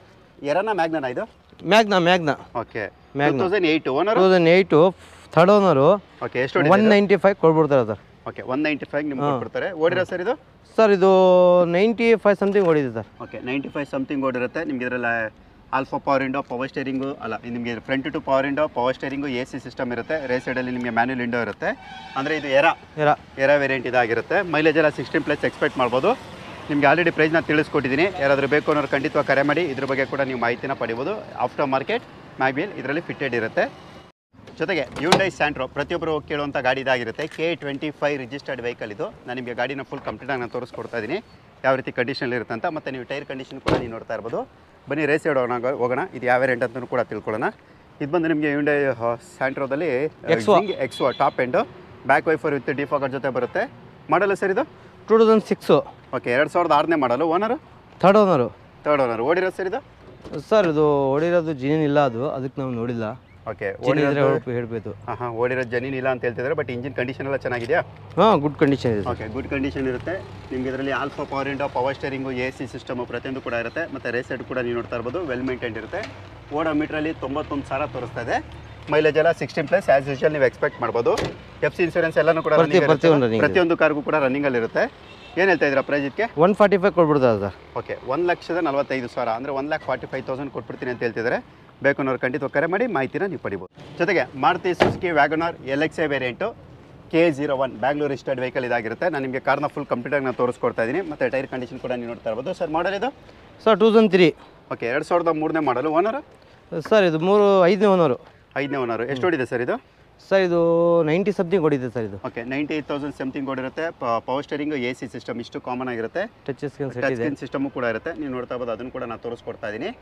ಎರನ ಮ್ಯಾಗ್ನನ ಇದು Magna Magna okay two Magna. Thousand eight two owner thousand eight third owner okay ಎಷ್ಟು ಒನ್ ನೈಂಟಿ ಫೈವ್ ಕೊಟ್ಬಿಡ್ತಾರೆ sir okay one ninety five ನಿಮ್ಗೆ ಕೊಡ್ತಾರೆ ಓಡಿರೋ ಸರ್ ಇದು ಸರ್ ಇದು ನೈಂಟಿ ಫೈವ್ ಸಮಥಿಂಗ್ ಹೊಡಿದೆ sir okay ninety five something ಓಡಿರುತ್ತೆ ನಿಮ್ಗೆ ಇದರಲ್ಲಿ all four power window power steering ಅಲ್ಲ ನಿಮಗೆ front two power window power steering A C system ಇರುತ್ತೆ ರೇಸ್ ಸೈಡಲ್ಲಿ ನಿಮಗೆ ಮ್ಯಾನ್ಯಲ್ ಇಂಡೋ ಇರುತ್ತೆ ಅಂದರೆ ಇದು ಎರಾ ಇರ ಎರಾ ವೇರಿಯಂಟ್ ಇದಾಗಿರುತ್ತೆ ಮೈಲೇಜ್ ಎಲ್ಲ ಸಿಕ್ಸ್ಟೀನ್ ಪ್ಲಸ್ ಎಕ್ಸ್ಪೆಕ್ಟ್ ಮಾಡ್ಬೋದು ನಿಮಗೆ ಆಲ್ರೆಡಿ ಪ್ರೈಸ್ನ ತಿಳಿಸ್ಕೊಟ್ಟಿದ್ದೀನಿ ಯಾರಾದರೂ ಬೇಕು ಅನ್ನೋರು ಖಂಡಿತವಾಗಿ ಕರೆ ಮಾಡಿ ಇದ್ರ ಬಗ್ಗೆ ಕೂಡ ನೀವು ಮಾಹಿತಿನ ಪಡಿಬೋದು ಆಫ್ಟರ್ ಮಾರ್ಕೆಟ್ ಮ್ಯಾಗ್ವಿಲ್ ಇದರಲ್ಲಿ ಫಿಟ್ಟೆಡ್ ಇರುತ್ತೆ ಜೊತೆಗೆ ಯೂಂಡೈ ಸ್ಯಾಂಟ್ರೋ ಪ್ರತಿಯೊಬ್ಬರು ಕೇಳುವಂಥ ಗಾಡಿ ಇದಾಗಿರುತ್ತೆ K twenty five registered vehicle ಇದು ನಾನು ನಿಮಗೆ ಗಾಡಿನ ಫುಲ್ ಕಂಪ್ಲೀಟಾಗಿ ನಾನು ತೋರಿಸ್ಕೊಡ್ತಾ ಇದ್ದೀನಿ ಯಾವ ರೀತಿ ಕಂಡೀಷನ್ ಇರುತ್ತೆ ಅಂತ ಮತ್ತು ನೀವು ಟೈರ್ ಕಂಡೀಷನ್ ಕೂಡ ನೀವು ನೋಡ್ತಾ ಇರ್ಬೋದು ಬನ್ನಿ ರೇಸ್ ಸೈಡ್ ಹೋಗೋಣ ಹೋಗೋಣ ಇದು ಯಾವ ವೇರಿಯಂಟ್ ಅಂತಲೂ ಕೂಡ ತಿಳ್ಕೊಳ್ಳೋಣ ಇದು ಬಂದು ನಿಮಗೆ ಯೂಂಡೈ ಸ್ಯಾಂಟ್ರೋದಲ್ಲಿ Exwa. ಎಕ್ಸ್ವಾ top end back wiper with defogger ಜೊತೆ ಬರುತ್ತೆ ಮಾಡಲ್ಲ ಸರ್ ಇದು ಟೂ ತೌಸಂಡ್ ಸಿಕ್ಸು ಓಕೆ ಎರಡು ಸಾವಿರದ ಆರನೇ model owner third owner third owner ಓಡಿರೋ ಸರ್ ಇದು ಸರ್ ಇದು ಹೊಡಿರೋದು ಜಿನಿನ್ ಇಲ್ಲ ಅದು ಅದಕ್ಕೆ ನಾವು ನೋಡಿಲ್ಲ ಓಕೆ ಜಿನಿನ್ ಇದ್ರೆ ಓಡಿರೋದು ಹೇಳ್ಬೇಕು ಹಾಂ ಹಾಂ ಓಡಿರೋ ಜನಿನ್ ಇಲ್ಲ ಅಂತ ಹೇಳ್ತಿದ್ದಾರೆ ಬಟ್ ಇಂಜಿನ್ ಕಂಡೀಷನ್ ಎಲ್ಲ ಚೆನ್ನಾಗಿದೆಯಾ ಹಾಂ ಗುಡ್ ಕಂಡೀಷನ್ ಇದೆ ಸರ್ ಓಕೆ ಗುಡ್ ಕಂಡೀಷನ್ ಇರುತ್ತೆ ನಿಮ್ಗೆ ಇದರಲ್ಲಿ all four power window power steering A C system ಪ್ರತಿಯೊಂದು ಕೂಡ ಇರುತ್ತೆ ಮತ್ತು ರೇಸ್ ಸೈಡ್ ಕೂಡ ನೀವು ನೋಡ್ತಾ ಇರ್ಬೋದು ವೆಲ್ ಮೇಂಟೈನ್ ಇರುತ್ತೆ ಓಡೋ ಮೀಟ್ರಲ್ಲಿ ತೊಂಬತ್ತೊಂದು ಸಾವಿರ ತೋರಿಸ್ತಾ ಇದೆ ಮೈಲೇಜ್ ಎಲ್ಲ ಸಿಕ್ಸ್ಟೀನ್ ಪ್ಲಸ್ ಆ್ಯಸ್ ಯೂಶುವಲ್ ನೀವು ಎಕ್ಸ್ಪೆಕ್ಟ್ ಮಾಡ್ಬೋದು ಎಫ್ ಸಿ ಇನ್ಸೂರೆನ್ಸ್ ಎಲ್ಲನೂ ಕೂಡ ಪ್ರತಿ- running ಇರುತ್ತೆ. ಪ್ರತಿಯೊಂದು running ಇದೆ. ಪ್ರತಿಯೊಂದು ಕಾರ್ಗೂ ಕೂಡ ರನ್ನಿಂಗಲ್ಲಿ ಇರುತ್ತೆ ಏನು ಹೇಳ್ತಾ ಇದ್ದೀರಾ ಪ್ರೈಸ್ ಇದಕ್ಕೆ ಒನ್ ಫಾರ್ಟಿ ಫೈವ್ ಕೊಟ್ಬಿಡ್ತಾರೆ ಸರ್ ಓಕೆ ಒಂದು ಲಕ್ಷದ ನಲವತ್ತೈದು ಸಾವಿರ ಅಂದರೆ one lakh forty five thousand ಕೊಟ್ಬಿಡ್ತೀನಿ ಅಂತ ಹೇಳ್ತಿದ್ದಾರೆ ಬೇಕು ಅನ್ನೋರು ಖಂಡಿತ ಕರೆ ಮಾಡಿ ಮಾಹಿತಿನ ನೀವು ಪಡಿಬೋದು ಜೊತೆಗೆ Maruti Suzuki Wagon R L X A variant K zero one Bangalore registered vehicle ಇದಾಗಿರುತ್ತೆ ನಾನು ನಿಮಗೆ ಕಾರ್ನ ಫುಲ್ ಕಂಪ್ಲೀಟಾಗಿ ನಾನು ತೋರಿಸ್ಕೊಡ್ತಾ ಇದ್ದೀನಿ ಮತ್ತು ಟೈರ್ ಕಂಡೀಷನ್ ಕೂಡ ನೀವು ನೋಡ್ತಾ ಇರ್ಬೋದು ಸರ್ ಮಾಡಲ್ ಇದು sir two thousand three okay ಎರಡು ಸಾವಿರದ ಮೂರನೇ ಮಾಡಲು ಓನರು ಸರ್ ಇದು ಮೂರು ಐದನೇ ಓನರು ಐದನೇ ಓನರು ಎಷ್ಟು ಓಡಿದೆ ಸರ್ ಇದು ಸರ್ ಇದು ನೈಂಟಿ ಸಮಥಿಂಗ್ ಹೊಡಿದೆ ಸರ್ ಇದು okay ninety eight thousand something ಓಡಿರುತ್ತೆ power steering A C system ಇಷ್ಟು ಕಾಮನ್ ಆಗಿರುತ್ತೆ ಟಚ್ ಸ್ಕ್ರೀನ್ ಸೆಟ್ ಟಚ್ ಇದೆ ಸ್ಕ್ರೀನ್ ಸಿಸ್ಟಮು ಕೂಡ ಇರುತ್ತೆ ನೀವು ನೋಡ್ತಾ ಇರ್ಬೋದು ಅದನ್ನು ಕೂಡ ನಾನು ತೋರಿಸ್ಕೊಡ್ತಾ ಇದ್ದೀನಿ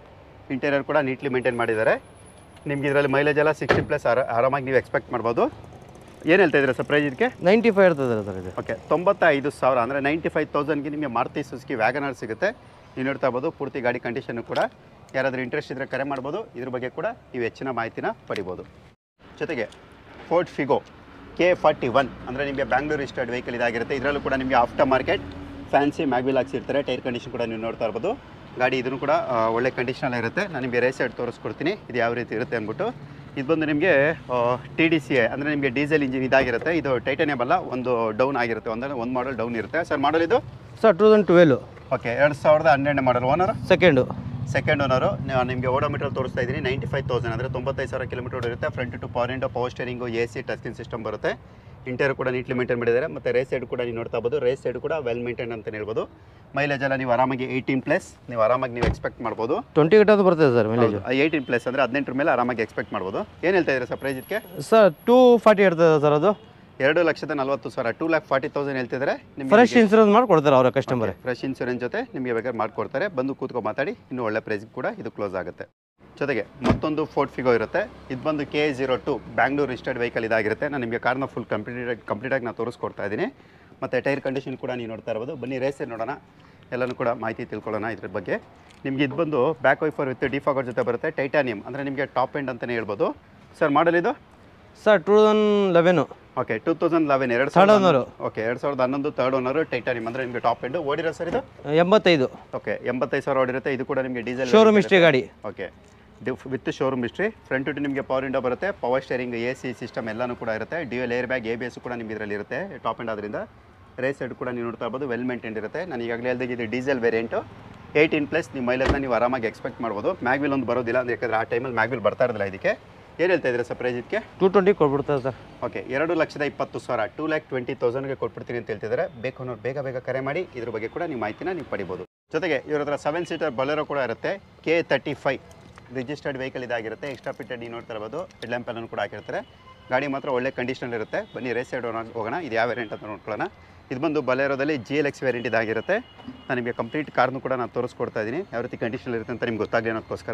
ಇಂಟೀರಿಯರ್ ಕೂಡ ನೀಟ್ಲಿ ಮೇಂಟೈನ್ ಮಾಡಿದ್ದಾರೆ ನಿಮ್ಗೆ ಇದರಲ್ಲಿ ಮೈಲೇಜ್ ಎಲ್ಲ ಸಿಕ್ಸ್ಟಿ ಪ್ಲಸ್ ಆರಾಮಾಗಿ ನೀವು ಎಕ್ಸ್ಪೆಕ್ಟ್ ಮಾಡ್ಬೋದು ಏನು ಹೇಳ್ತಾ ಇದ್ದೀರಾ ಸರ್ ಪ್ರೈಸ್ ಇದಕ್ಕೆ ನೈಂಟಿ ಫೈವ್ ಇರ್ತದೆ ಸರ್ ಇದು ಓಕೆ ತೊಂಬತ್ತೈದು ಸಾವಿರ ಅಂದರೆ ನೈಂಟಿ ಫೈವ್ ತೌಸಂಡ್ಗೆ ನಿಮಗೆ ಮಾರುತಿ ಸುಜುಕಿ ವ್ಯಾಗನರ್ ಸಿಗುತ್ತೆ ನೀವು ನೋಡ್ತಾ ಇರ್ಬೋದು ಪೂರ್ತಿ ಗಾಡಿ ಕಂಡೀಷನ್ನು ಕೂಡ ಯಾರಾದರೂ ಇಂಟ್ರೆಸ್ಟ್ ಇದ್ದರೆ ಕರೆ ಮಾಡ್ಬೋದು ಇದ್ರ ಬಗ್ಗೆ ಕೂಡ ನೀವು ಹೆಚ್ಚಿನ ಮಾಹಿತಿನ ಪಡಿಬೋದು ಜೊತೆಗೆ Ford Figo K forty one ಅಂದರೆ ನಿಮಗೆ ಬ್ಯಾಂಗ್ಳೂರ್ ರಿಜಿಸ್ಟರ್ಡ್ ವೆಹಿಕಲ್ ಇದಾಗಿರುತ್ತೆ ಇದರಲ್ಲೂ ಕೂಡ ನಿಮಗೆ ಆಫ್ಟರ್ ಮಾರ್ಕೆಟ್ ಫ್ಯಾನ್ಸಿ ಮ್ಯಾಗ್ವಿಲ್ ಹಾಕ್ಸಿರ್ತಾರೆ ಟೈರ್ ಕಂಡೀಷನ್ ಕೂಡ ನೀವು ನೋಡ್ತಾ ಇರ್ಬೋದು ಗಾಡಿ ಇದನ್ನು ಕೂಡ ಆ, ಒಳ್ಳೆ ಕಂಡೀಷನಲ್ಲಿ ಇರುತ್ತೆ ನಾನು ನಿಮಗೆ ರೇಸ್ ಸೈಡ್ ತೋರಿಸ್ಕೊಡ್ತೀನಿ ಇದು ಯಾವ ರೀತಿ ಇರುತ್ತೆ ಅಂದ್ಬಿಟ್ಟು ಇದು ಬಂದು ನಿಮಗೆ ಟಿ ಡಿ ಸಿ ಎ ಅಂದರೆ ನಿಮಗೆ ಡೀಸೆಲ್ ಇಂಜಿನ್ ಇದಾಗಿರುತ್ತೆ ಇದು ಟೈಟಾನಿಯಮ್ ಅಲ್ಲ ಒಂದು ಡೌನ್ ಆಗಿರುತ್ತೆ ಒಂದರೆ ಒಂದು ಮಾಡಲ್ ಡೌನ್ ಇರುತ್ತೆ ಸರ್ ಮಾಡಲ್ ಇದು sir two thousand twelve okay ಎರಡು ಸಾವಿರದ ಹನ್ನೆರಡು model owner second second owner ನಿಮಗೆ ಓಡೋಮೀಟರ್ ತೋರಿಸ್ತಾ ಇದ್ದೀನಿ ನೈಂಟಿ ಫೈವ್ ತೌಸಂಡ್ ಅಂದರೆ ತೊಂಬತ್ತೈದು ಸಾವಿರ ಕಿಲೋಮೀಟರ್ ಇರುತ್ತೆ front two power window power steering A C touchscreen system ಬರುತ್ತೆ ಇಂಟೀರಿಯರ್ ಕೂಡ ನೀಟ್ಲಿ ಮೇಂಟೈನ್ ಮಾಡಿದ್ದಾರೆ ಮತ್ತು ರೇಸ್ ಸೈಡ್ ಕೂಡ ನೀವು ನೋಡ್ತಾ ಇರ್ಬೋದು ರೇಸ್ ಸೈಡ್ ಕೂಡ ವೆಲ್ ಮೇಂಟೈನ್ ಅಂತ ಹೇಳ್ಬೋದು ಮೈಲೇಜ್ ಎಲ್ಲ ನೀವು ಆರಾಮಾಗಿ ಏಯ್ಟೀನ್ ಪ್ಲಸ್ ನೀವು ಆರಾಮಾಗಿ ನೀವು ಎಕ್ಸ್ಪೆಕ್ಟ್ ಮಾಡ್ಬೋದು ಟ್ವೆಂಟಿ ಗಂಟೆ ಬರ್ತದೆ ಸರ್ ಮೈಲೇಜು ಏಯ್ಟೀನ್ ಪ್ಲಸ್ ಅಂದರೆ ಹದಿನೆಂಟರ ಮೇಲೆ ಆರಾಮಾಗಿ ಎಕ್ಸ್ಪೆಕ್ಟ್ ಮಾಡ್ಬೋದು ಏನು ಹೇಳ್ತಾ ಇದ್ದೀರಾ ಸರ್ ಪ್ರೈಸ್ ಇದಕ್ಕೆ ಸರ್ ಟೂ ಫಾರ್ಟಿ ಇರ್ತದೆ ಸರ್ ಅದು ಎರಡು ಲಕ್ಷದ ನಲವತ್ತು ಸಾವಿರ ಟೂ ಲ್ಯಾಕ್ ಫಾರ್ಟಿ ತೌಸಂಡ್ ಹೇಳ್ತಿದ್ದಾರೆ ಫ್ರೆಶ್ ಇನ್ಸೂರೆನ್ಸ್ ಮಾಡಿ ಕೊಡ್ತಾರೆ ಅವರ ಕಸ್ಟಮರ್ ಫ್ರೆಶ್ ಇನ್ಸೂರೆನ್ಸ್ ಜೊತೆ ನಿಮಗೆ ಬೇಕಾದ್ರೆ ಮಾಡ್ಕೊಡ್ತಾರೆ ಬಂದು ಕೂತ್ಕೊಂಡು ಮಾತಾಡಿ ಇನ್ನೂ ಒಳ್ಳೆ ಪ್ರೈಸ್ ಕೂಡ ಇದು ಕ್ಲೋಸ್ ಆಗುತ್ತೆ ಜೊತೆಗೆ ಮತ್ತೊಂದು ಫೋರ್ಟ್ ಫಿಗೋ ಇರುತ್ತೆ ಇದು ಬಂದು K zero two Bangalore registered vehicle ಇದಾಗಿರುತ್ತೆ ನಾನು ನಿಮಗೆ ಕಾರ್ನ ಫುಲ್ ಕಂಪ್ಲೀಟ್ ಕಂಪ್ಲೀಟಾಗಿ ನಾನು ತೋರಿಸ್ಕೊಡ್ತಾ ಇದ್ದೀನಿ ಮತ್ತು ಟೈರ್ ಕಂಡೀಷನ್ ಕೂಡ ನೀವು ನೋಡ್ತಾ ಇರ್ಬೋದು ಬನ್ನಿ ರೇಸೇ ನೋಡೋಣ ಎಲ್ಲನೂ ಕೂಡ ಮಾಹಿತಿ ತಿಳ್ಕೊಳ್ಳೋಣ ಇದ್ರ ಬಗ್ಗೆ ನಿಮಗೆ ಇದು ಬಂದು ಬ್ಯಾಕ್ ವೈಫರ್ ವಿತ್ ಡಿಫಾಗರ್ ಜೊತೆ ಬರುತ್ತೆ ಟೈಟಾನಿಯಂ ಅಂದರೆ ನಿಮಗೆ ಟಾಪ್ ಎಂಡ್ ಅಂತಲೇ ಹೇಳ್ಬೋದು ಸರ್ ಮಾಡಲ್ ಇದು sir two thousand eleven okay two thousand eleven ಎರಡು Third owner. ಓಕೆ ಎರಡು ಸಾವಿರದ ಹನ್ನೊಂದು ತರ್ಡ್ ಓನರು ಟೈಟಾನಿಯಂ ಅಂದರೆ ನಿಮಗೆ ಟಾಪ್ ಎಂಡು ಓಡಿರೋ ಸರ್ ಇದು ಎಂಬತ್ತೈದು ಓಕೆ ಎಂಬತ್ತೈದು ಸಾವಿರ ಓಡಿರುತ್ತೆ ಇದು ಕೂಡ ನಿಮಗೆ ಡೀಸೆಲ್ ಶೋರೂಮ್ ಹಿಸ್ಟ್ರಿ ಗಾಡಿ okay with showroom history front two ನಿಮಗೆ ಪವರ್ ಇಂಡೋ ಬರುತ್ತೆ power steering A C system ಎಲ್ಲನೂ ಕೂಡ ಇರುತ್ತೆ dual air bag A B S ಕೂಡ ನಿಮ್ಗೆ ಇದರಲ್ಲಿ ಇರುತ್ತೆ ಟಾಪ್ ಎಂಡ್ ಆದ್ರಿಂದ ರೇಸ್ ಸೈಡ್ ಕೂಡ ನೀವು ನೋಡ್ತಾ ಇರ್ಬೋದು ವೆಲ್ ಮೇಂಟೈನ್ ಇರುತ್ತೆ ನಾನು ಈಗಾಗಲೇ ಹೇಳ್ದಾಗ ಇದು ಡೀಸೆಲ್ ವೇರಿಯಂಟು ಏಯ್ಟೀನ್ ಪ್ಲಸ್ ನಿಮ್ಮ ಮೈಲೇಜ್ನ ನೀವು ಆರಾಮಾಗಿ ಎಕ್ಸ್ಪೆಕ್ಟ್ ಮಾಡ್ಬೋದು ಮ್ಯಾಗ್ವಿಲ್ ಒಂದು ಬರೋದಿಲ್ಲ ಅಂದ್ರೆ ಯಾಕಂದರೆ ಆ ಟೈಮಲ್ಲಿ ಮ್ಯಾಗ್ವಿಲ್ ಬರ್ತಾ ಇರೋದಿಲ್ಲ ಇದಕ್ಕೆ ಏನು ಹೇಳ್ತಾ ಇದ್ದೀರಾ ಸರ್ ಪ್ರೈಸ್ ಇದಕ್ಕೆ ಟೂ ಟ್ವೆಂಟಿ ಕೊಟ್ಬಿಡ್ತದೆ ಸರ್ ಓಕೆ ಎರಡು ಲಕ್ಷದ ಇಪ್ಪತ್ತು ಸಾವಿರ ಟೂ ಲ್ಯಾಕ್ ಟ್ವೆಂಟಿ ತೌಸಂಡ್ಗೆ ಕೊಟ್ಬಿಡ್ತೀನಿ ಅಂತ ಹೇಳ್ತಿದ್ದಾರೆ ಬೇಕು ಅನ್ನೋರು ಬೇಗ ಬೇಗ ಕರೆ ಮಾಡಿ ಇದ್ರ ಬಗ್ಗೆ ಕೂಡ ನೀವು ಮಾಹಿತಿನ ನೀವು ಪಡಿಬೋದು ಜೊತೆಗೆ ಇವ್ರ ಹತ್ರ ಸೆವೆನ್ ಸೀಟರ್ ಬೊಲೆರೋ ಕೂಡ ಇರುತ್ತೆ K thirty five registered vehicle ಇದಾಗಿರುತ್ತೆ ಎಕ್ಸ್ಟ್ರಾ ಫಿಟೆಡ್ ನೀವು ನೋಡ್ತಾ ಇರ್ಬೋದು ಹೆಡ್ ಲ್ಯಾಂಪ್ ಎಲ್ಲನೂ ಕೂಡ ಹಾಕಿರ್ತಾರೆ ಗಾಡಿ ಮಾತ್ರ ಒಳ್ಳೆ ಕಂಡೀಷನ್ ಇರುತ್ತೆ ಬನ್ನಿ ರೇಸ್ ಸೈಡ್ ಹೋಗೋಣ ಇದು ಯಾವ ವೇರಿಯಂಟ್ ಅಂತ ನೋಡ್ಕೊಳ್ಳೋಣ ಇದು ಬಂದು ಬಲೇರೋದಲ್ಲಿ ಜಿ ಎಲ್ ಎಕ್ಸ್ ವೇರಿಯಂಟ್ ಇದಾಗಿರುತ್ತೆ ನಾನು ನಿಮಗೆ ಕಂಪ್ಲೀಟ್ ಕಾರ್ನು ಕೂಡ ನಾನು ತೋರಿಸ್ಕೊಡ್ತಾ ಇದ್ದೀನಿ ಯಾವ ರೀತಿ ಕಂಡೀಷನ್ ಇರುತ್ತೆ ಅಂತ ನಿಮ್ಗೆ ಗೊತ್ತಾಗಲಿ ಅನ್ನೋದಕ್ಕೋಸ್ಕರ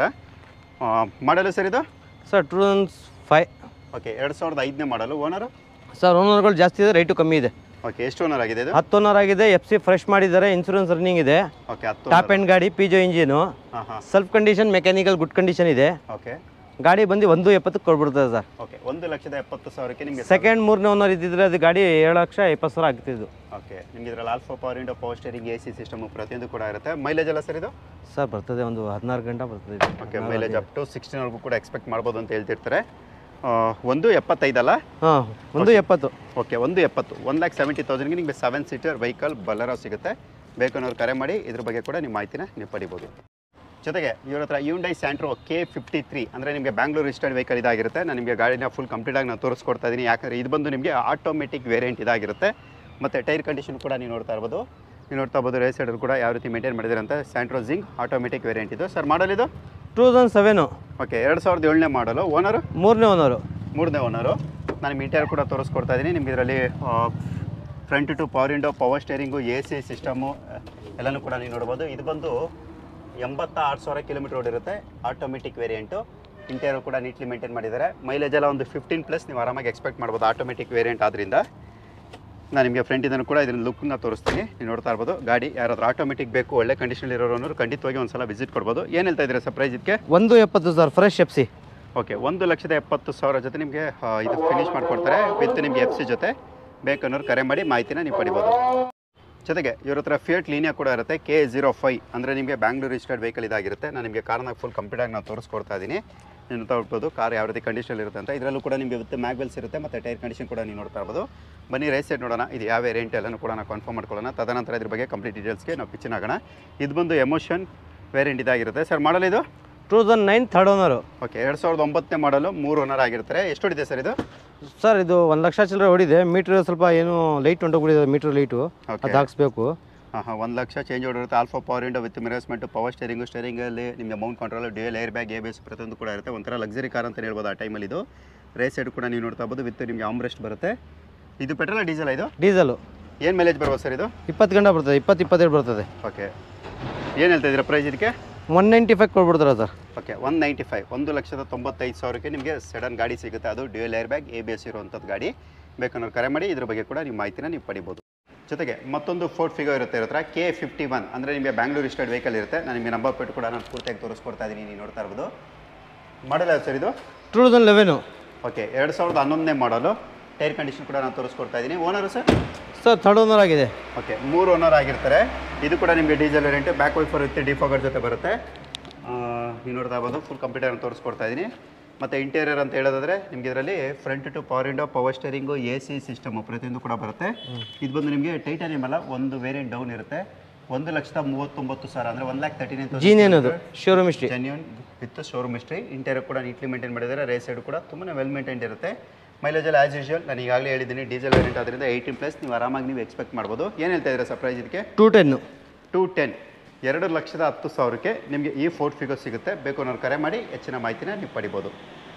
ಮಾಡಲು ಸರ್ ಇದು sir two thousand five okay ಎರಡು ಸಾವಿರದ ಐದನೇ ಮಾಡಲು ಓನರು ಸರ್ ಓನರ್ಗಳು ಜಾಸ್ತಿ ಇದೆ ರೈಟು ಕಮ್ಮಿ ಇದೆ ಓಕೆ ಎಷ್ಟು ಓನರ್ ಆಗಿದೆ ಇದು ಹತ್ತು ಓನರ್ ಆಗಿದೆ ಎಫ್ ಸಿ ಫ್ರೆಶ್ ಮಾಡಿದ್ದಾರೆ ಇನ್ಸೂರೆನ್ಸ್ ರನ್ನಿಂಗ್ ಇದೆ ಓಕೆ ಹತ್ತು ಟಾಪ್ ಎಂಡ್ ಗಾಡಿ ಪಿಜೋ ಇಂಜಿನು ಹಾಂ ಹಾಂ self condition mechanical good condition ಇದೆ ಓಕೆ ಗಾಡಿ ಬಂದು ಒಂದು ಎಪ್ಪತ್ತಕ್ಕೆ ಕೊಡ್ಬಿಡ್ತದೆ ಸರ್ ಓಕೆ ಒಂದು ಲಕ್ಷದ ಎಪ್ಪತ್ತು ಸಾವಿರಕ್ಕೆ ನಿಮಗೆ ಸೆಕೆಂಡ್ ಮೂರನೇ ಓನರ್ ಇದ್ದಿದ್ರೆ ಅದು ಗಾಡಿ ಏಳು ಲಕ್ಷ ಇಪ್ಪತ್ತು ಸಾವಿರ ಆಗ್ತಿದ್ದು ಓಕೆ ನಿಮ್ಗೆ ಇದರಲ್ಲಿ all four power window power steering A C system ಪ್ರತಿಯೊಂದು ಕೂಡ ಇರುತ್ತೆ ಮೈಲೇಜ್ ಎಲ್ಲ ಸರ್ ಇದು ಸರ್ ಬರ್ತದೆ ಒಂದು ಹದಿನಾರು ಗಂಟೆ ಬರ್ತದೆ ಇದು. ಓಕೆ ಮೈಲೇಜ್ ಅಪ್ ಟು ಸಿಕ್ಸ್ಟೀನ್ವರೆಗೂ ಕೂಡ ಎಕ್ಸ್ಪೆಕ್ಟ್ ಮಾಡ್ಬೋದು ಅಂತ ಹೇಳ್ತಿರ್ತಾರೆ ಆ, ಒಂದು ಎಪ್ಪತ್ತೈದಲ್ಲ ಹಾಂ ಒಂದು ಎಪ್ಪತ್ತು ಓಕೆ ಒಂದು ಎಪ್ಪತ್ತು ಒನ್ ಲ್ಯಾಕ್ ಸೆವೆಂಟಿ ತೌಸಂಡ್ಗೆ ನಿಮಗೆ ಸೆವೆನ್ ಸೀಟರ್ ವೆಹಿಕಲ್ ಬಲ್ಲರೋ ಸಿಗುತ್ತೆ ಬೇಕನ್ನೋರು ಕರೆ ಮಾಡಿ ಇದ್ರ ಬಗ್ಗೆ ಕೂಡ ನಿಮ್ಮ ಮಾಹಿತಿನ ನೀವು ಪಡಿಬೋದು ಜೊತೆಗೆ ಇವ್ರ ಹತ್ರ Hyundai Santro K fifty three ಅಂದರೆ ನಿಮಗೆ ಬ್ಯಾಂಗ್ಳೂರ್ ರಿಜಿಸ್ಟರ್ಡ್ ವೆಹಿಕಲ್ ಇದಾಗಿರುತ್ತೆ ನಾನು ನಿಮಗೆ ಗಾಡಿನ ಫುಲ್ ಕಂಪ್ಲೀಟಾಗಿ ನಾನು ತೋರಿಸ್ಕೊಡ್ತಾ ಇದ್ದೀನಿ ಯಾಕಂದರೆ ಇದು ಬಂದು ನಿಮಗೆ ಆಟೋಮೆಟಿಕ್ ವೇರಿಯಂಟ್ ಇದಾಗಿರುತ್ತೆ ಮತ್ತು ಟೈರ್ ಕಂಡೀಷನ್ ಕೂಡ ನೀವು ನೋಡ್ತಾ ಇರ್ಬೋದು ನೀವು ನೋಡ್ತಾ ಇರ್ಬೋದು ರೇಸ್ ಸೈಡಲ್ಲಿ ಕೂಡ ಯಾವ ರೀತಿ ಮೇಂಟೈನ್ ಮಾಡಿದ್ದಾರೆ ಅಂತ ಸ್ಯಾಂಟ್ರೋ ಜಿಂಗ್ ಆಟೋಮೆಟಿಕ್ ವೇರಿಯಂಟ್ ಇದು ಸರ್ ಮಾಡಲ್ ಇದು ಟೂ ತೌಸಂಡ್ ಸೆವೆನು ಓಕೆ ಎರಡು ಸಾವಿರದ ಏಳನೇ ಮಾಡಲು ಓನರು ಮೂರನೇ ಓನರು ಮೂರನೇ ಓನರು ನಾನು ಮೀಟರ್ ಕೂಡ ತೋರಿಸ್ಕೊಡ್ತಾ ಇದ್ದೀನಿ ನಿಮ್ಗೆ ಇದರಲ್ಲಿ front two power window power steering A C system ಎಲ್ಲನೂ ಕೂಡ ನೀವು ನೋಡ್ಬೋದು ಇದು ಬಂದು ಎಂಬತ್ತ ಆರು ಸಾವಿರ ಕಿಲೋಮೀಟರ್ ಓಡಿರುತ್ತೆ ಆಟೋಮೆಟಿಕ್ ವೇರಿಯಂಟು ಇಂಟೀರಿಯರ್ ಕೂಡ ನೀಟ್ಲಿ ಮೇಂಟೈನ್ ಮಾಡಿದ್ದಾರೆ ಮೈಲೇಜ್ ಎಲ್ಲ ಒಂದು ಫಿಫ್ಟೀನ್ ಪ್ಲಸ್ ನೀವು ಆರಾಮಾಗಿ ಎಕ್ಸ್ಪೆಕ್ಟ್ ಮಾಡ್ಬೋದು ಆಟೋಮೆಟಿಕ್ ವೇರಿಯಂಟ್ ಆದ್ದರಿಂದ ನಾನು ನಿಮಗೆ ಫ್ರಂಟ್ ಇದನ್ನು ಕೂಡ ಇದನ್ನ ಲುಕ್ನ ತೋರಿಸ್ತೀನಿ ನೀವು ನೋಡ್ತಾ ಇರ್ಬೋದು ಗಾಡಿ ಯಾರಾದ್ರೂ ಆಟೋಮೆಟಿಕ್ ಬೇಕು ಒಳ್ಳೆ ಕಂಡೀಷನ್ ಇರೋರು ಖಂಡಿತವಾಗಿ ಒಂದ್ಸಲ ವಿಸಿಟ್ ಕೊಡ್ಬೋದು ಏನು ಹೇಳ್ತಾ ಇದ್ದೀರಾ ಸರ್ ಪ್ರೈಸ್ ಇದಕ್ಕೆ ಒಂದು ಎಪ್ಪತ್ತು sir fresh F C okay ಒಂದು ಲಕ್ಷದ ಎಪ್ಪತ್ತು ಸಾವಿರ ಜೊತೆ ನಿಮಗೆ ಆ, ಇದು ಫಿನಿಶ್ ಮಾಡಿಕೊಡ್ತಾರೆ ವಿತ್ ನಿಮಗೆ ಎಫ್ ಸಿ ಜೊತೆ ಬೇಕನ್ನೋರು ಕರೆ ಮಾಡಿ ಮಾಹಿತಿನ ನೀವು ಪಡಿಬೋದು ಜೊತೆಗೆ ಇವ್ರ ಹತ್ರ ಫಿಯಟ್ ಲೀನಿಯಾ ಕೂಡ ಇರುತ್ತೆ ಕೆ ಜೀರೋ ಫೈ ಅಂದರೆ ನಿಮಗೆ ಬ್ಯಾಂಗ್ಳೂರ್ ರಿಜಿಸ್ಟರ್ಡ್ ವೆಹಿಕಲ್ ಇದಾಗಿರುತ್ತೆ ನಾನು ನಿಮಗೆ ಕಾರ್ನ ಫುಲ್ ಕಂಪ್ಲೀಟಾಗಿ ನಾನು ತೋರಿಸ್ಕೊಡ್ತಾ ಇದ್ದೀನಿ ನೀವು ನೋಡ್ತಾ ಹೋಗ್ಬೋದು ಕಾರ್ ಯಾವ ರೀತಿ ಕಂಡೀಷನ್ ಇರುತ್ತೆ ಅಂತ ಇದರಲ್ಲೂ ಕೂಡ ನಿಮಗೆ ವಿತ್ ಮ್ಯಾಗ್ವೆಲ್ಸ್ ಇರುತ್ತೆ ಮತ್ತು ಟೈರ್ ಕಂಡೀಷನ್ ಕೂಡ ನೀವು ನೋಡ್ತಾ ಇರ್ಬೋದು ಬನ್ನಿ ರೈಸ್ ಸೈಡ್ ನೋಡೋಣ ಇದು ಯಾವ ವೇರಿಯಂಟ್ ಎಲ್ಲನೂ ಕೂಡ ನಾವು ಕನ್ಫರ್ಮ್ ಮಾಡ್ಕೊಳ್ಳೋಣ ತದನಂತರ ಇದ್ರ ಬಗ್ಗೆ ಕಂಪ್ಲೀಟ್ ಡೀಟೇಲ್ಸ್ಗೆ ನಾವು ಪಿಚ್ಚಿನ ಆಗೋಣ ಇದು ಬಂದು ಎಮೋಷನ್ ವೇರಿಯಂಟ್ ಇದಾಗಿರುತ್ತೆ ಸರ್ ಮಾಡಲ್ ಇದು two thousand nine third owner okay ಎರಡು ಸಾವಿರದ ಒಂಬತ್ತನೇ ಮಾಡಲು ಮೂರು ಓನರ್ ಆಗಿರ್ತಾರೆ ಎಷ್ಟು ಹೊಡಿದೆ ಸರ್ ಇದು ಸರ್ ಇದು ಒಂದು ಲಕ್ಷ ಚಿಲ್ಲರೆ ಹೊಡಿದೆ ಮೀಟ್ರ್ ಸ್ವಲ್ಪ ಏನು ಲೈಟ್ ಹೊಂಟೋಗ್ಬಿಟ್ಟಿದೆ ಮೀಟ್ರ್ ಲೈಟು ಓಕೆ ಅದು ಹಾಕ್ಸ್ಬೇಕು ಹಾಂ ಹಾಂ ಒಂದು ಲಕ್ಷ ಚೇಂಜ್ ಹೊಡಿರುತ್ತೆ all four power window with mirror adjustment power steering ಸ್ಟೇರಿಂಗಲ್ಲಿ ನಿಮಗೆ mount control dual air bag A B S ಪ್ರತಿಯೊಂದು ಕೂಡ ಇರುತ್ತೆ ಒಂಥರ ಲಕ್ಸರಿ ಕಾರ್ ಅಂತ ಹೇಳ್ಬೋದು ಆ ಟೈಮಲ್ಲಿ ಇದು ರೇಸ್ ಸೈಡ್ ಕೂಡ ನೀವು ನೋಡ್ತಾ ಇರ್ಬೋದು ವಿತ್ ನಿಮಗೆ ಆಮ್ರೆಸ್ಟ್ ಬರುತ್ತೆ ಇದು ಪೆಟ್ರೋಲ್ ಡೀಸೆಲ್ ಇದು ಡೀಸೆಲು ಏನು ಮೈಲೇಜ್ ಬರ್ಬೋದು ಸರ್ ಇದು ಇಪ್ಪತ್ತು ಗಂಟೆ ಬರ್ತದೆ ಇಪ್ಪತ್ತು ಇಪ್ಪತ್ತೆರಡು ಬರ್ತದೆ ಓಕೆ ಏನು ಹೇಳ್ತಾ ಇದ್ದೀರಾ ಪ್ರೈಸ್ ಇದಕ್ಕೆ ಒನ್ ನೈಂಟಿ ಫೈವ್ ಕೊಟ್ಬಿಡ್ತಾರೆ sir okay one ninety five ಒಂದು ಲಕ್ಷದ ತೊಂಬತ್ತೈದು ಸಾವಿರಕ್ಕೆ ನಿಮಗೆ ಸಡನ್ ಗಾಡಿ ಸಿಗುತ್ತೆ ಅದು dual air bag A B S ಇರುವಂಥದ್ದು ಗಾಡಿ ಬೇಕನ್ನೋರು ಕರೆ ಮಾಡಿ ಇದ್ರ ಬಗ್ಗೆ ಕೂಡ ನಿಮ್ಮ ಮಾಹಿತಿನ ನೀವು ಪಡಿಬೋದು ಜೊತೆಗೆ ಮತ್ತೊಂದು ಫೋರ್ಟ್ ಫಿಗರ್ ಇರುತ್ತೆ ಇರೋ ಹತ್ರ ಕೆ ಫಿಫ್ಟಿ ಒನ್ ಅಂದರೆ ನಿಮಗೆ ಬ್ಯಾಂಗ್ಳೂರ್ ಇಸ್ಟೇಟ್ ವೆಹಿಕಲ್ ಇರುತ್ತೆ ನಾನು ನಿಮಗೆ ನಂಬರ್ ಪ್ಲೇಟ್ ಕೂಡ ನಾನು ಪೂರ್ತಿಯಾಗಿ ತೋರಿಸ್ಕೊಡ್ತಾ ಇದ್ದೀನಿ ನೀವು ನೋಡ್ತಾ ಇರ್ಬೋದು ಮಾಡಲ್ ಯಾವ್ದು ಸರ್ ಇದು ಟೂ ತೌಸಂಡ್ ಲೆವೆನು ಓಕೆ ಎರಡು ಸಾವಿರದ ಹನ್ನೊಂದನೇ ಮಾಡಲು ಟೈರ್ ಕಂಡೀಷನ್ ಕೂಡ ನಾನು ತೋರಿಸ್ಕೊಡ್ತಾ ಇದ್ದೀನಿ owner sir sir third owner ಆಗಿದೆ ಓಕೆ ಮೂರು ಓನರ್ ಆಗಿರ್ತಾರೆ ಇದು ಕೂಡ ನಿಮಗೆ diesel variant back wiper with defogger ಜೊತೆ ಬರುತ್ತೆ ಆ, ನೀವು ನೋಡ್ತಾ ಇರ್ಬೋದು ಫುಲ್ ಕಂಪ್ಯೂಟರ್ ತೋರಿಸ್ಕೊಡ್ತಾ ಇದ್ದೀನಿ ಮತ್ತು ಇಂಟೀರಿಯರ್ ಅಂತ ಹೇಳೋದಾದ್ರೆ ನಿಮಗೆ ಇದರಲ್ಲಿ front two power window power steering A C system ಪ್ರತಿಯೊಂದು ಕೂಡ ಬರುತ್ತೆ ಇದು ಬಂದು ನಿಮಗೆ ಟೈಟಾನಿಯಮ್ ಅಲ್ಲ ಒಂದು ವೇರಿಯಂಟ್ ಡೌನ್ ಇರುತ್ತೆ ಒಂದು ಲಕ್ಷದ ಮೂವತ್ತೊಂಬತ್ತು ಸಾವಿರ ಅಂದರೆ ಒನ್ ಲ್ಯಾಕ್ ತರ್ಟಿ ನೈನ್ ಜೀನ್ ಏನದು ಶೋರೂಮ್ ಇಷ್ಟಿ genuine with showroom history interior ಕೂಡ ನೀಟ್ಲಿ ಮೇಂಟೈನ್ ಮಾಡಿದ್ದಾರೆ ರೇಸ್ ಸೈಡ್ ಕೂಡ ತುಂಬಾ ವೆಲ್ ಮೇಂಟೈನ್ ಇರುತ್ತೆ ಮೈಲೇಜ್ ಎಲ್ಲ ಆಸ್ ಯೂಶುವಲ್ ನಾನು ಈಗಾಗಲೇ ಹೇಳಿದ್ದೀನಿ ಡೀಸೆಲ್ ವೇರಿಯಂಟ್ ಆದ್ದರಿಂದ ಏಯ್ಟೀನ್ ಪ್ಲಸ್ ನೀವು ಆರಾಮಾಗಿ ನೀವು ಎಕ್ಸ್ಪೆಕ್ಟ್ ಮಾಡ್ಬೋದು ಏನು ಹೇಳ್ತಾ ಇದ್ದೀರಾ ಸರ್ಪ್ರೈಸ್ ಇದಕ್ಕೆ ಟೂ ಟೆನ್ನು ಟು ಟೆನ್ ಎರಡು ಲಕ್ಷದ ಹತ್ತು ಸಾವಿರಕ್ಕೆ ನಿಮಗೆ ಈ ಫೋರ್ಟ್ ಫಿಗರ್ ಸಿಗುತ್ತೆ ಬೇಕು ಅನ್ನೋರು ಕರೆ ಮಾಡಿ ಹೆಚ್ಚಿನ ಮಾಹಿತಿನ ನೀವು ಪಡಿಬೋದು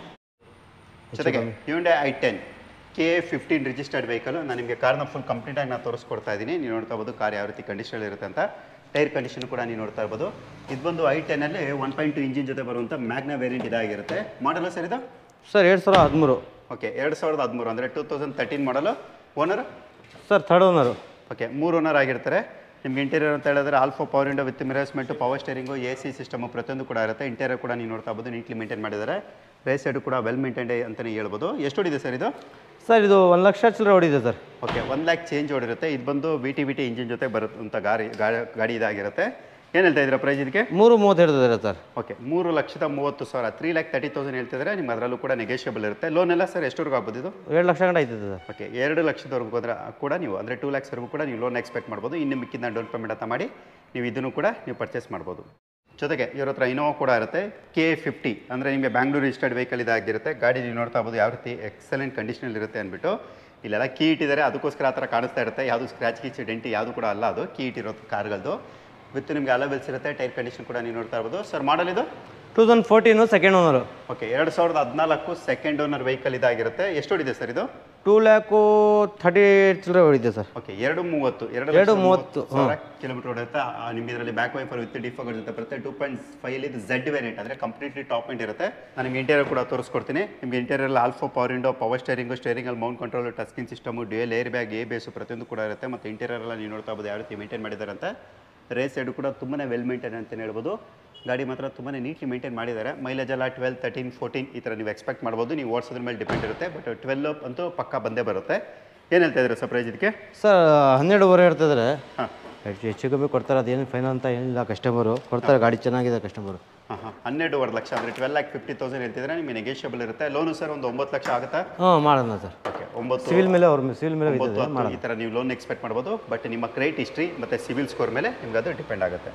ಜೊತೆಗೆ Hyundai i ten K A fifteen registered vehicle ನಾನು ನಿಮಗೆ ಕಾರ್ನ ಫುಲ್ ಕಂಪ್ಲೀಟಾಗಿ ನಾನು ತೋರಿಸ್ಕೊಡ್ತಾ ಇದ್ದೀನಿ ನೀವು ನೋಡ್ತಾ ಇರ್ಬೋದು ಕಾರ್ ಯಾವ ರೀತಿ ಕಂಡೀಷನ್ ಇರುತ್ತೆ ಅಂತ ಟೈರ್ ಕಂಡೀಷನ್ ಕೂಡ ನೀವು ನೋಡ್ತಾ ಇರ್ಬೋದು ಇದು ಬಂದು ಐ ಟೆನ್ನಲ್ಲಿ ಒನ್ ಪಾಯಿಂಟ್ ಟು ಇಂಜಿನ್ ಜೊತೆ ಬರುವಂಥ ಮ್ಯಾಗ್ನ ವೇರಿಯಂಟ್ ಇದಾಗಿರುತ್ತೆ ಮಾಡಲು ಸರ್ ಇದು ಸರ್ ಎರಡು ಸಾವಿರ ಹದಿಮೂರು ಓಕೆ ಎರಡು ಸಾವಿರದ ಹದಿಮೂರು ಅಂದರೆ two thousand thirteen model owner sir third owner okay ಮೂರು ಓನರ್ ಆಗಿರ್ತಾರೆ ನಿಮ್ಗೆ ಇಂಟೀರಿಯರ್ ಅಂತ ಹೇಳಿದ್ರೆ all four power window with mirror adjustment power steering A C system ಪ್ರತಿಯೊಂದು ಕೂಡ ಇರುತ್ತೆ ಇಂಟೀರಿಯರ್ ಕೂಡ ನೀವು ನೋಡ್ತಾ ಇರ್ಬೋದು ನೀಟ್ಲಿ ಮೇಂಟೈನ್ ಮಾಡಿದ್ದಾರೆ ರೇಸ್ ಸೈಡು ಕೂಡ ವೆಲ್ ಮೇಂಟೈನ್ಡ್ ಅಂತಲೇ ಹೇಳ್ಬೋದು ಎಷ್ಟು ಹೊಡಿದೆ ಸರ್ ಇದು ಸರ್ ಇದು ಒಂದು ಲಕ್ಷ ಚಿಲ್ಲರೆ ಹೊಡಿದೆ sir okay one lakh change ಹೊಡಿರುತ್ತೆ ಇದು ಬಂದು V T V T engine ಜೊತೆ ಬರುತ್ತಂಥ ಗಾಡಿ ಗಾಡಿ ಗಾಡಿ ಇದಾಗಿರುತ್ತೆ ಏನು ಹೇಳ್ತಾ ಇದ್ದೀರಾ ಪ್ರೈಸ್ ಇದಕ್ಕೆ ಮೂರು ಮೂವತ್ತು ಹೇಳ್ತಿದ್ದಾರೆ ಸರ್ ಓಕೆ ಮೂರು ಲಕ್ಷದ ಮೂವತ್ತು ಸಾವಿರ ತ್ರೀ ಲ್ಯಾಕ್ ತರ್ಟಿ ತೌಸಂಡ್ ಹೇಳ್ತಿದ್ರೆ ನಿಮ್ಗೆ ಅದರಲ್ಲೂ ಕೂಡ ನೆಗೋಷಿಯಬಲ್ ಇರುತ್ತೆ ಲೋನ್ ಎಲ್ಲ ಸರ್ ಎಷ್ಟವರೆಗೂ ಆಗ್ಬೋದು ಇದು ಎರಡು ಲಕ್ಷ ಗಂಟೆ ಆಯ್ತದೆ ಸರ್ ಓಕೆ ಎರಡು ಲಕ್ಷದವರೆಗೂ ಹೋದ್ರೆ ಕೂಡ ನೀವು ಅಂದರೆ ಟೂ ಲ್ಯಾಕ್ಸ್ವರೆಗೂ ಕೂಡ ನೀವು ಲೋನ್ ಎಕ್ಸ್ಪೆಕ್ಟ್ ಮಾಡ್ಬೋದು ಇನ್ನು ಮಿಕ್ಕಿದ ಡೌನ್ ಪೇಮೆಂಟ್ ಅಂತ ಮಾಡಿ ನೀವು ಇದನ್ನು ಕೂಡ ನೀವು ಪರ್ಚೇಸ್ ಮಾಡ್ಬೋದು ಜೊತೆಗೆ ಇವ್ರ ಹತ್ರ ಇನೋವಾ ಕೂಡ ಇರುತ್ತೆ ಕೆ ಫಿಫ್ಟಿ ಅಂದರೆ ನಿಮಗೆ ಬ್ಯಾಂಗ್ಳೂರ್ ರಿಜಿಸ್ಟರ್ಡ್ ವೆಹಿಕಲ್ ಇದಾಗಿರುತ್ತೆ ಗಾಡಿ ನೀವು ನೋಡ್ತಾ ಇರ್ಬೋದು ಯಾವ ರೀತಿ ಎಕ್ಸಲೆಂಟ್ ಕಂಡೀಷನಲ್ಲಿ ಇರುತ್ತೆ ಅಂದ್ಬಿಟ್ಟು ಇಲ್ಲೆಲ್ಲ ಕೀ ಇಟ್ಟಿದ್ದಾರೆ ಅದಕ್ಕೋಸ್ಕರ ಆ ಥರ ಕಾಣಿಸ್ತಾ ಇರುತ್ತೆ ಯಾವುದು ಸ್ಕ್ರ್ಯಾಚ್ ಕೀಚ್ ಡೆಂಟಿ ಯಾವುದು ಕೂಡ ಅಲ್ಲ ಅದು ಕೀ ಇಟ್ಟಿರೋದು ಕಾರ್ಗಳದ್ದು ವಿತ್ ನಿಮಗೆ ಅಲವೆಲ್ಸ್ ಇರುತ್ತೆ ಟೈರ್ ಕಂಡೀಷನ್ ಕೂಡ ನೀವು ನೋಡ್ತಾ ಇರ್ಬೋದು ಸರ್ ಮಾಡಲ್ ಇದು two thousand fourteen second owner okay ಎರಡು ಸಾವಿರದ ಹದಿನಾಲ್ಕು ಸೆಕೆಂಡ್ ಓನರ್ ವೆಹಿಕಲ್ ಇದಾಗಿರುತ್ತೆ ಎಷ್ಟು ಹೊಡಿದೆ ಸರ್ ಇದು ಟೂ ಲ್ಯಾಕು ಥರ್ಟಿ ಏಟ್ ಚಿಲ್ಲರೆ ಹೊಡಿದೆ ಸರ್ ಓಕೆ ಎರಡು ಮೂವತ್ತು ಎರಡು ಎರಡು ಲಕ್ಷದ ಮೂವತ್ತು, ಸಾವಿರ ಕಿಲೋಮೀಟರ್ ಹೊಡೆಯುತ್ತೆ ಆ, ನಿಮ್ಗೆ ಇದರಲ್ಲಿ ಬ್ಯಾಕ್ ವೈಫರ್ ವಿತ್ ಡಿಫಾಗರ್ ಜೊತೆ ಬರುತ್ತೆ ಟೂ ಪಾಯಿಂಟ್ ಫೈವ್ ಇದು ಝೆಡ್ ವೇರಿಯಂಟ್ ಅಂದರೆ ಕಂಪ್ಲೀಟ್ಲಿ ಟಾಪ್ ಎಂಡ್ ಇರುತ್ತೆ ನಾನು ನಿಮ್ಗೆ ಇಂಟೀರಿಯರ್ ಕೂಡ ತೋರಿಸ್ಕೊಡ್ತೀನಿ ನಿಮ್ಗೆ interior all four power window power steering steering ಅಲ್ಲಿ mount control touch screen system dual air bag A B S ಪ್ರತಿಯೊಂದು ಕೂಡ ಇರುತ್ತೆ ಮತ್ತು ಇಂಟೀರಿಯರ್ ಎಲ್ಲ ನೀವು ನೋಡ್ತಾ ಇರ್ಬೋದು ಯಾವ ರೀತಿ ಮೇಂಟೈನ್ ಮಾಡಿದ್ದಾರೆ ಅಂತ ರೇಸ್ ಸೈಡು ಕೂಡ ತುಂಬಾ ವೆಲ್ ಮೇಂಟೈನ್ ಅಂತಲೇ ಹೇಳ್ಬೋದು ಗಾಡಿ ಮಾತ್ರ ತುಂಬಾ ನೀಟ್ಲಿ ಮೇಂಟೈನ್ ಮಾಡಿದ್ದಾರೆ ಮೈಲೇಜ್ ಎಲ್ಲ ಟ್ವೆಲ್ ತರ್ಟೀನ್ ಫೋರ್ಟೀನ್ ಈ ಥರ ನೀವು ಎಕ್ಸ್ಪೆಕ್ಟ್ ಮಾಡ್ಬೋದು ನೀವು ಓಡಿಸೋದ್ರ ಮೇಲೆ ಡಿಪೆಂಡ್ ಇರುತ್ತೆ ಬಟ್ ಟ್ವೆಲ್ ಅಂತೂ ಪಕ್ಕ ಬಂದೇ ಬರುತ್ತೆ ಏನು ಹೇಳ್ತಾ ಇದ್ದೀರಾ ಸರ್ಪ್ರೈಸ್ ಇದಕ್ಕೆ ಸರ್ ಹನ್ನೆರಡುವರೆ ಹೇಳ್ತಿದ್ರೆ ಹಾಂ ಹೆಚ್ಚು ಹೆಚ್ಚು ಕಮ್ಮಿ ಕೊಡ್ತಾರೆ ಅದೇನು ಫೈನಲ್ ಅಂತ ಏನಿಲ್ಲ ಕಸ್ಟಮರು ಕೊಡ್ತಾರೆ ಗಾಡಿ ಚೆನ್ನಾಗಿದೆ ಕಸ್ಟಮರು ಹಾಂ ಹಾಂ ಹನ್ನೆರಡುವರೆ ಲಕ್ಷ ಅಂದರೆ ಟ್ವೆಲ್ ಲ್ಯಾಕ್ ಫಿಫ್ಟಿ ತೌಸಂಡ್ ಹೇಳ್ತಿದ್ರೆ ನಿಮಗೆ ನೆಗೆಷಿಯಬಲ್ ಇರುತ್ತೆ ಲೋನು ಸರ್ ಒಂದು ಒಂಬತ್ತು ಲಕ್ಷ ಆಗುತ್ತಾ ಹಾಂ ಮಾಡೋಣ ಸರ್ ಓಕೆ ಒಂಬತ್ತು ಸಿವಿಲ್ ಮೇಲೆ ಅವ್ರ ಸಿವಿಲ್ ಮೇಲೆ ಒಂಬತ್ತು ಇದೆ ಹತ್ತು ಈ ಥರ ನೀವು ಲೋನ್ ಎಕ್ಸ್ಪೆಕ್ಟ್ ಮಾಡ್ಬೋದು ಬಟ್ ನಿಮ್ಮ ಕ್ರೆಡಿಟ್ ಹಿಸ್ಟ್ರಿ ಮತ್ತು ಸಿವಿಲ್ ಸ್ಕೋರ್ ಮೇಲೆ ನಿಮ್ಗೆ ಅದು ಡಿಪೆಂಡ್ ಆಗುತ್ತೆ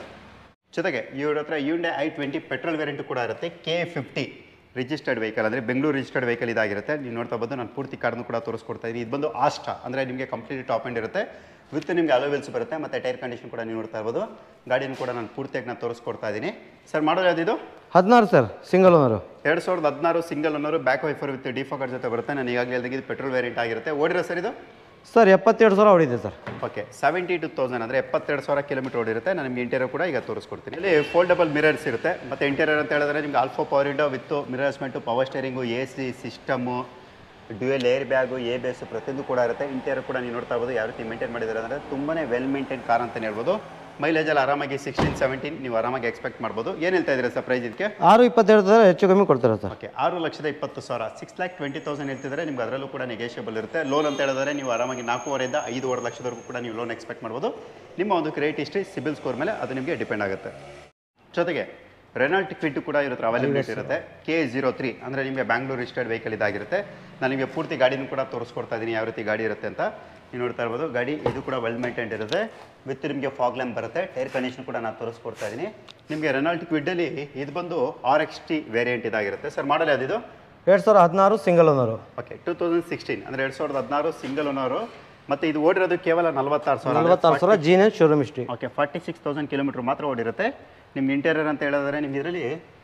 ಜೊತೆಗೆ ಇವ್ರ ಹತ್ರ Hyundai i twenty petrol variant ಕೂಡ ಇರುತ್ತೆ ಕೆ ಫಿಫ್ಟಿ ರಿಜಿಸ್ಟರ್ಡ್ ವೆಹಿಕಲ್ ಅಂದರೆ ಬೆಂಗಳೂರು ರಿಜಿಸ್ಟರ್ಡ್ ವೆಹಿಕಲ್ ಇದಾಗಿರುತ್ತೆ ನೀವು ನೋಡ್ತಾ ಬಂದು ನಾನು ಪೂರ್ತಿ ಕಾರ್ಡ್ನು ಕೂಡ ತೋರಿಸ್ಕೊಡ್ತಾ ಇದ್ದೀನಿ ಇದು ಬಂದು ಆಸ್ಟಾ ಅಂದರೆ ನಿಮಗೆ ಕಂಪ್ಲೀಟ್ ಟಾಪ್ ಎಂಡ್ ಇರುತ್ತೆ ವಿತ್ ನಿಮಗೆ ಅಲೋವೆಲ್ಸ್ ಬರುತ್ತೆ ಮತ್ತು ಟೈರ್ ಕಂಡೀಷನ್ ಕೂಡ ನೀವು ನೋಡ್ತಾ ಇರ್ಬೋದು ಗಾಡಿನ ಕೂಡ ನಾನು ಪೂರ್ತಿಯಾಗಿ ನಾನು ತೋರಿಸ್ಕೊಡ್ತಾ ಇದ್ದೀನಿ ಸರ್ ಮಾಡೋದು ಯಾವುದಿದು ಹದಿನಾರು ಸರ್ ಸಿಂಗಲ್ ಓನರು ಎರಡು ಸಾವಿರದ ಹದಿನಾರು ಸಿಂಗಲ್ ಅನ್ನೋರು ಬ್ಯಾಕ್ ವೈಫರ್ ವಿತ್ ಡಿಫಾಕರ್ ಜೊತೆ ಬರುತ್ತೆ ನಾನು ಈಗಾಗಲೇ ಹೇಳಿದಾಗ ಇದು ಪೆಟ್ರೋಲ್ ವೇರಿಯಂಟ್ ಆಗಿರುತ್ತೆ ಓಡಿರೋ ಸರ್ ಇದು ಸರ್ ಎಪ್ಪತ್ತೆರಡು ಸಾವಿರ ಹೊಡಿದೆ sir okay seventy two thousand ಅಂದರೆ ಎಪ್ಪತ್ತೆರಡು ಸಾವಿರ ಕಿಲೋಮೀಟರ್ ಓಡಿರುತ್ತೆ ನಾನು ನಿಮಗೆ ಇಂಟೀರಿಯರ್ ಕೂಡ ಈಗ ತೋರಿಸ್ಕೊಡ್ತೀನಿ ಇಲ್ಲಿ ಫೋಲ್ಡಬಲ್ ಮಿರರ್ಸ್ ಇರುತ್ತೆ ಮತ್ತು ಇಂಟೀರಿಯರ್ ಅಂತ ಹೇಳಿದ್ರೆ ನಿಮ್ಗೆ all four power window with mirror adjustment power steering A C system dual air bag A B S ಪ್ರತಿಯೊಂದು ಕೂಡ ಇರುತ್ತೆ ಇಂಟೀರಿಯರ್ ಕೂಡ ನೀವು ನೋಡ್ತಾ ಇರ್ಬೋದು ಯಾವ ರೀತಿ ಮೇಂಟೈನ್ ಮಾಡಿದ್ದಾರೆ ಅಂದರೆ ತುಂಬಾ ವೆಲ್ ಮೇಂಟೈನ್ ಕಾರ್ ಅಂತಲೇ ಹೇಳ್ಬೋದು ಮೈಲೇಜಲ್ಲಿ ಆರಾಮಾಗಿ ಸಿಕ್ಸ್ಟೀನ್ ಸೆವೆಂಟೀನ್ ನೀವು ಆರಾಮಾಗಿ ಎಕ್ಸ್ಪೆಕ್ಟ್ ಮಾಡ್ಬೋದು ಏನು ಹೇಳ್ತಾ ಇದ್ದೀರಾ ಸರ್ ಪ್ರೈಸ್ ಇದಕ್ಕೆ ಆರು ಇಪ್ಪತ್ತೆರಡು ಸಾವಿರ ಹೆಚ್ಚು ಕಮ್ಮಿ ಕೊಡ್ತಾರೆ ಸರ್ ಓಕೆ ಆರು ಲಕ್ಷದ ಇಪ್ಪತ್ತು ಸಾವಿರ ಸಿಕ್ಸ್ ಲ್ಯಾಕ್ ಟ್ವೆಂಟಿ ತೌಸಂಡ್ ಹೇಳ್ತಿದ್ರೆ ನಿಮ್ಗೆ ಅದರಲ್ಲೂ ಕೂಡ ನೆಗೆಷಿಯಬಲ್ ಇರುತ್ತೆ ಲೋನ್ ಅಂತ ಹೇಳಿದ್ರೆ ನೀವು ಆರಾಮಾಗಿ ನಾಲ್ಕೂವರೆಯಿಂದ ಐದೂವರೆ ಲಕ್ಷದವರೆಗೂ ಕೂಡ ನೀವು ಲೋನ್ ಎಕ್ಸ್ಪೆಕ್ಟ್ ಮಾಡ್ಬೋದು ನಿಮ್ಮ ಒಂದು ಕ್ರೆಡಿಟ್ ಹಿಸ್ಟ್ರಿ ಸಿಬಿಲ್ ಸ್ಕೋರ್ ಮೇಲೆ ಅದು ನಿಮಗೆ ಡಿಪೆಂಡ್ ಆಗುತ್ತೆ ಜೊತೆಗೆ ರೆನಾಲ್ಟ್ ಕ್ವಿಟ್ ಕೂಡ ಇರುತ್ತೆ ಅವೈಲಬಿಲಿಟಿ ಇರುತ್ತೆ ಕೆ ಜೀರೋ ತ್ರೀ ಅಂದರೆ ನಿಮಗೆ ಬ್ಯಾಂಗ್ಳೂರ್ ರಿಜಿಸ್ಟರ್ಡ್ ವೆಹಿಕಲ್ ಇದಾಗಿರುತ್ತೆ ನಾನು ನಿಮಗೆ ಪೂರ್ತಿ ಗಾಡಿನೂ ಕೂಡ ತೋರಿಸ್ಕೊಡ್ತಾ ಇದ್ದೀನಿ ಯಾವ ರೀತಿ ಗಾಡಿ ಇರುತ್ತೆ ಅಂತ ನೀವು ನೋಡ್ತಾ ಇರ್ಬೋದು ಗಾಡಿ ಇದು ಕೂಡ ವೆಲ್ ಮೇಂಟೈನ್ ಇರುತ್ತೆ ವಿತ್ ನಿಮಗೆ ಫಾಗ್ ಲ್ಯಾಂಪ್ ಬರುತ್ತೆ ಟೈರ್ ಕಂಡೀಷನ್ ಕೂಡ ನಾನು ತೋರಿಸ್ಕೊಡ್ತಾ ಇದ್ದೀನಿ ನಿಮಗೆ ರೆನಾಲ್ಟ್ ಕ್ವಿಡ್ಡಲ್ಲಿ ಇದು ಬಂದು ಆರ್ ಎಕ್ಸ್ ಟಿ ವೇರಿಯಂಟ್ ಇದಾಗಿರುತ್ತೆ ಸರ್ ಮಾಡಲ್ ಯಾವುದಿದು ಎರಡು ಸಾವಿರ ಹದಿನಾರು single owner okay two thousand sixteen ಅಂದರೆ ಎರಡು ಸಾವಿರದ ಹದಿನಾರು ಸಿಂಗಲ್ ಓನರು ಮತ್ತು ಇದು ಓಡಿರೋದು ಕೇವಲ ನಲವತ್ತಾರು ಸಾವಿರ ನಲ್ವತ್ತಾರು ಸಾವಿರ ಜೀನ್ ಶೋರೂಮ್ ಇಷ್ಟಿ okay forty six thousand kilometre ಮಾತ್ರ ಓಡಿರುತ್ತೆ ನಿಮ್ಮ ಇಂಟೀರಿಯರ್ ಅಂತ ಹೇಳಿದ್ರೆ ನಿಮ್ಗೆ ಇದರಲ್ಲಿ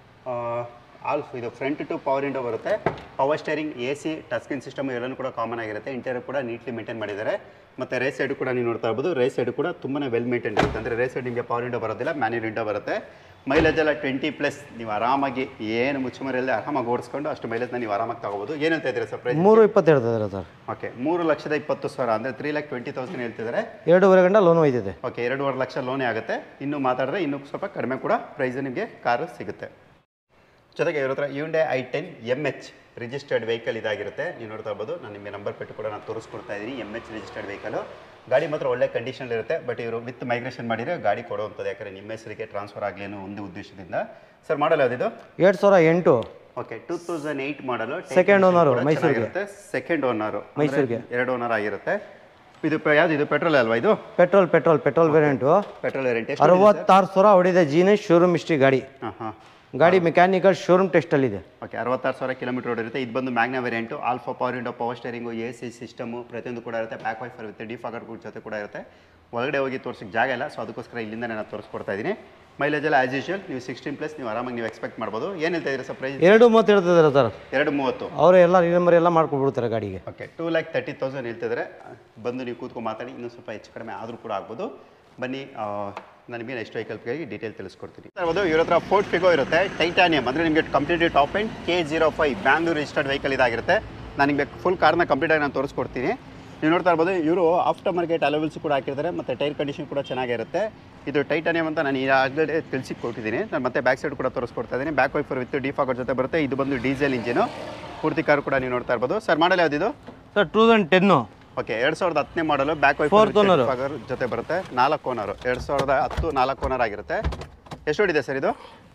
ಆಲ್ಫ್ ಇದು ಫ್ರಂಟ್ ಟು ಪವರ್ ವಿಂಡೋ ಬರುತ್ತೆ power steering A C touch screen system ಎಲ್ಲನೂ ಕೂಡ ಕಾಮನ್ ಆಗಿರುತ್ತೆ ಇಂಟೀರಿಯರ್ ಕೂಡ ನೀಟ್ಲಿ ಮೇಂಟೈನ್ ಮಾಡಿದ್ದಾರೆ ಮತ್ತು ರೇಸ್ ಸೈಡ್ ಕೂಡ ನೀವು ನೋಡ್ತಾ ಇರ್ಬೋದು ರೇಸ್ ಸೈಡ್ ಕೂಡ ತುಂಬಾ ವೆಲ್ ಮೇಂಟೈನ್ ಇರುತ್ತೆ ಅಂದರೆ ರೇಸ್ ಸೈಡ್ ನಿಮಗೆ ಪವರ್ ವಿಂಡೋ ಬರೋದಿಲ್ಲ ಮ್ಯಾನ್ಯಲ್ ವಿಂಡೋ ಬರುತ್ತೆ ಮೈಲೇಜ್ ಎಲ್ಲ ಟ್ವೆಂಟಿ ಪ್ಲಸ್ ನೀವು ಆರಾಮಾಗಿ ಏನು ಮುಚ್ಚುಮರಿಯಲ್ಲದೆ ಆರಾಮಾಗಿ ಓಡಿಸ್ಕೊಂಡು ಅಷ್ಟು ಮೈಲೇಜ್ನ ನೀವು ಆರಾಮಾಗಿ ತಗೋಬೋದು ಏನು ಹೇಳ್ತಾ ಇದ್ದೀರಾ ಸರ್ ಪ್ರೈಸ್ ಮೂರು ಇಪ್ಪತ್ತು ಹೇಳ್ತಿದ್ದಾರೆ ಸರ್ ಓಕೆ ಮೂರು ಲಕ್ಷದ ಇಪ್ಪತ್ತು ಸಾವಿರ ಅಂದರೆ ತ್ರೀ ಲ್ಯಾಕ್ ಟ್ವೆಂಟಿ ತೌಸಂಡ್ ಹೇಳ್ತಿದ್ದಾರೆ ಎರಡೂವರೆ ಗಂಟೆ ಲೋನ್ ಒಯ್ದಿದೆ ಓಕೆ ಎರಡೂವರೆ ಲಕ್ಷ ಲೋನೇ ಆಗುತ್ತೆ ಇನ್ನೂ ಮಾತಾಡಿದ್ರೆ ಇನ್ನೂ ಸ್ವಲ್ಪ ಕಡಿಮೆ ಕೂಡ ಪ್ರೈಸ್ ನಿಮಗೆ ಕಾರು ಸಿಗುತ್ತೆ ಜೊತೆಗೆ ಇವ್ರ ಹತ್ರ Hyundai i ten M H registered vehicle ಇದಾಗಿರುತ್ತೆ ನೀವು ನೋಡ್ತಾ ಇರ್ಬೋದು ನಾನು ನಿಮಗೆ ನಂಬರ್ ಪೆಟ್ಟು ಕೂಡ ನಾನು ತೋರಿಸ್ಕೊಡ್ತಾ ಇದ್ದೀನಿ ಎಮ್ ಎಚ್ ರಿಜಿಸ್ಟರ್ಡ್ ವೆಹಿಕಲ್ ಗಾಡಿ ಮಾತ್ರ ಒಳ್ಳೆ ಕಂಡೀಷನ್ ಇರುತ್ತೆ ಬಟ್ ಇವರು ವಿತ್ ಮೈಗ್ರೇಷನ್ ಮಾಡಿದರೆ ಗಾಡಿ ಕೊಡುವಂಥದ್ದು ಯಾಕಂದರೆ ನಿಮ್ಮ ಹೆಸರಿಗೆ ಟ್ರಾನ್ಸ್ಫರ್ ಆಗಲಿ ಅನ್ನೋ ಒಂದು ಉದ್ದೇಶದಿಂದ ಸರ್ ಮಾಡಲ್ಲ ಅದಿದು ಎರಡು ಸಾವಿರ ಎಂಟು okay two thousand eight model Second owner, ಮೈಸೂರಿಗೆ. ಸೆಕೆಂಡ್ ಓನರು ಮೈಸೂರಿಗೆ. ಎರಡು ಓನರ್ ಆಗಿರುತ್ತೆ ಇದು ಪ- ಯಾವ್ದು ಇದು ಪೆಟ್ರೋಲ್ ಅಲ್ವಾ ಇದು petrol petrol petrol variant petrol variant ಅರವತ್ತಾರು ಸಾವಿರ ಹೊಡಿದೆ ಜೀನೇ ಶೋರೂಮ್ ಹಿಸ್ಟ್ರಿ ಗಾಡಿ ಹಾಂ ಹಾಂ ಗಾಡಿ ಮೆಕ್ಯಾನಿಕಲ್ ಶೋರೂಮ್ ಟೆಸ್ಟಲ್ಲಿದೆ ಓಕೆ ಅರವತ್ತಾರು ಸಾವಿರ ಕಿಲೋಮೀಟರ್ ಓಡಿರುತ್ತೆ ಇದು ಬಂದು Magna variant all four power window power steering A C system ಪ್ರತಿಯೊಂದು ಕೂಡ ಇರುತ್ತೆ ಬ್ಯಾಕ್ ವೈಫರ್ ವಿತ್ ಡಿಫಾಗರ್ ಜೊತೆ ಕೂಡ ಇರುತ್ತೆ ಒಳಗಡೆ ಹೋಗಿ ತೋರಿಸೋಕ್ಕೆ ಜಾಗ ಇಲ್ಲ ಸೊ ಅದಕ್ಕೋಸ್ಕರ ಇಲ್ಲಿಂದ ನಾನು ತೋರಿಸ್ಕೊಡ್ತಾ ಇದ್ದೀನಿ ಮೈಲೇಜ್ ಎಲ್ಲ ಆಸ್ ಯೂಶುವಲ್ ನೀವು ಸಿಕ್ಸ್ಟೀನ್ ಪ್ಲಸ್ ನೀವು ಆರಾಮಾಗಿ ನೀವು ಎಕ್ಸ್ಪೆಕ್ಟ್ ಮಾಡ್ಬೋದು ಏನು ಹೇಳ್ತಾ ಇದ್ದೀರಾ ಸರ್ ಪ್ರೈಸ್ ಎರಡು ಮೂವತ್ತು ಹೇಳ್ತಿದ್ದಾರೆ ಸರ್ ಎರಡು ಮೂವತ್ತು ಅವರು ಎಲ್ಲ ನಂಬರ್ ಎಲ್ಲ ಮಾಡ್ಕೊಬಿಡ್ತಾರೆ ಗಾಡಿಗೆ okay two lakh thirty thousand ಹೇಳ್ತಿದ್ರೆ ಬಂದು ನೀವು ಕೂತ್ಕೊಂಡು ಮಾತಾಡಿ ಇನ್ನೂ ಸ್ವಲ್ಪ ಹೆಚ್ಚು ಕಡಿಮೆ ಆದರೂ ಕೂಡ ಆಗ್ಬೋದು ಬನ್ನಿ ಆ, ನಾನು ನಿಮಗೆ ನೆಕ್ಸ್ಟ್ ವೆಹಿಕಲ್ ಬಗ್ಗೆ ಡೀಟೇಲ್ ತಿಳಿಸ್ಕೊಡ್ತೀನಿ ಅದು ಇವ್ರ ಹತ್ರ ಫೋರ್ಟ್ ಫಿಗೋ ಇರುತ್ತೆ ಟೈಟಾನಿಯಂ ಅಂದರೆ ನಿಮಗೆ completely top end K zero five Bangalore registered vehicle ಇದಾಗಿರುತ್ತೆ ನಾನು ನಿಮಗೆ ಫುಲ್ ಕಾರ್ನ ಕಂಪ್ಲೀಟಾಗಿ ನಾನು ತೋರಿಸ್ಕೊಡ್ತೀನಿ ನೀವು ನೋಡ್ತಾ ಇರ್ಬೋದು ಇವರು ಆಫ್ಟರ್ ಮಾರ್ಕೆಟ್ ಅಲೆವಲ್ಸ್ ಕೂಡ ಹಾಕಿರ್ತಾರೆ ಮತ್ತು ಟೈರ್ ಕಂಡೀಷನ್ ಕೂಡ ಚೆನ್ನಾಗಿರುತ್ತೆ ಇದು ಟೈಟಾನಿಯಂ ಅಂತ ನಾನು ಈಗಾಗಲೇ ತಿಳಿಸಿ ಕೊಟ್ಟಿದ್ದೀನಿ ನಾನು ಮತ್ತೆ ಬ್ಯಾಕ್ ಸೈಡ್ ಕೂಡ ತೋರಿಸ್ಕೊಡ್ತಾ ಇದ್ದೀನಿ ಬ್ಯಾಕ್ ವೈಫರ್ ವಿತ್ ಡಿಫಾಗರ್ ಜೊತೆ ಬರುತ್ತೆ ಇದು ಬಂದು ಡೀಸೆಲ್ ಇಂಜಿನು ಪೂರ್ತಿ ಕಾರ್ ಕೂಡ ನೀವು ನೋಡ್ತಾ ಇರ್ಬೋದು ಸರ್ ಮಾಡಲ್ ಯಾವ್ದಿದು sir two thousand ten okay ಎರಡ್ ಸಾವಿರದ ಹತ್ತನೇ ಮಾಡಲು ಬ್ಯಾಕ್ Fourth owner. ವೈಫರ್ ಜೊತೆ ಬರುತ್ತೆ ನಾಲ್ಕು ಓನರು ಎರಡ್ ಸಾವಿರದ ಹತ್ತು ನಾಲ್ಕು ಓನರ್ ಆಗಿರುತ್ತೆ ಎಷ್ಟು ಹೊಡಿದೆ ಸರ್ ಇದು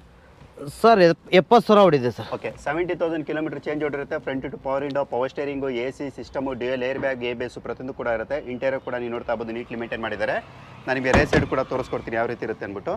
ಸರ್ ಎಪ್ಪತ್ತು ಸಾವಿರ ಹೊಡಿದೆ sir okay seventy thousand kilometre change ಹೊಡಿರುತ್ತೆ front two power window power steering A C system dual air bag A B S ಪ್ರತಿಯೊಂದು ಕೂಡ ಇರುತ್ತೆ ಇಂಟೀರಿಯರ್ ಕೂಡ ನೀವು ನೋಡ್ತಾ ಇರ್ಬೋದು ನೀಟ್ಲಿ ಮೇಂಟೈನ್ ಮಾಡಿದ್ದಾರೆ ನನಗೆ ರೇಸ್ ಸೈಡ್ ಕೂಡ ತೋರಿಸ್ಕೊಡ್ತೀನಿ ಯಾವ ರೀತಿ ಇರುತ್ತೆ ಅಂದ್ಬಿಟ್ಟು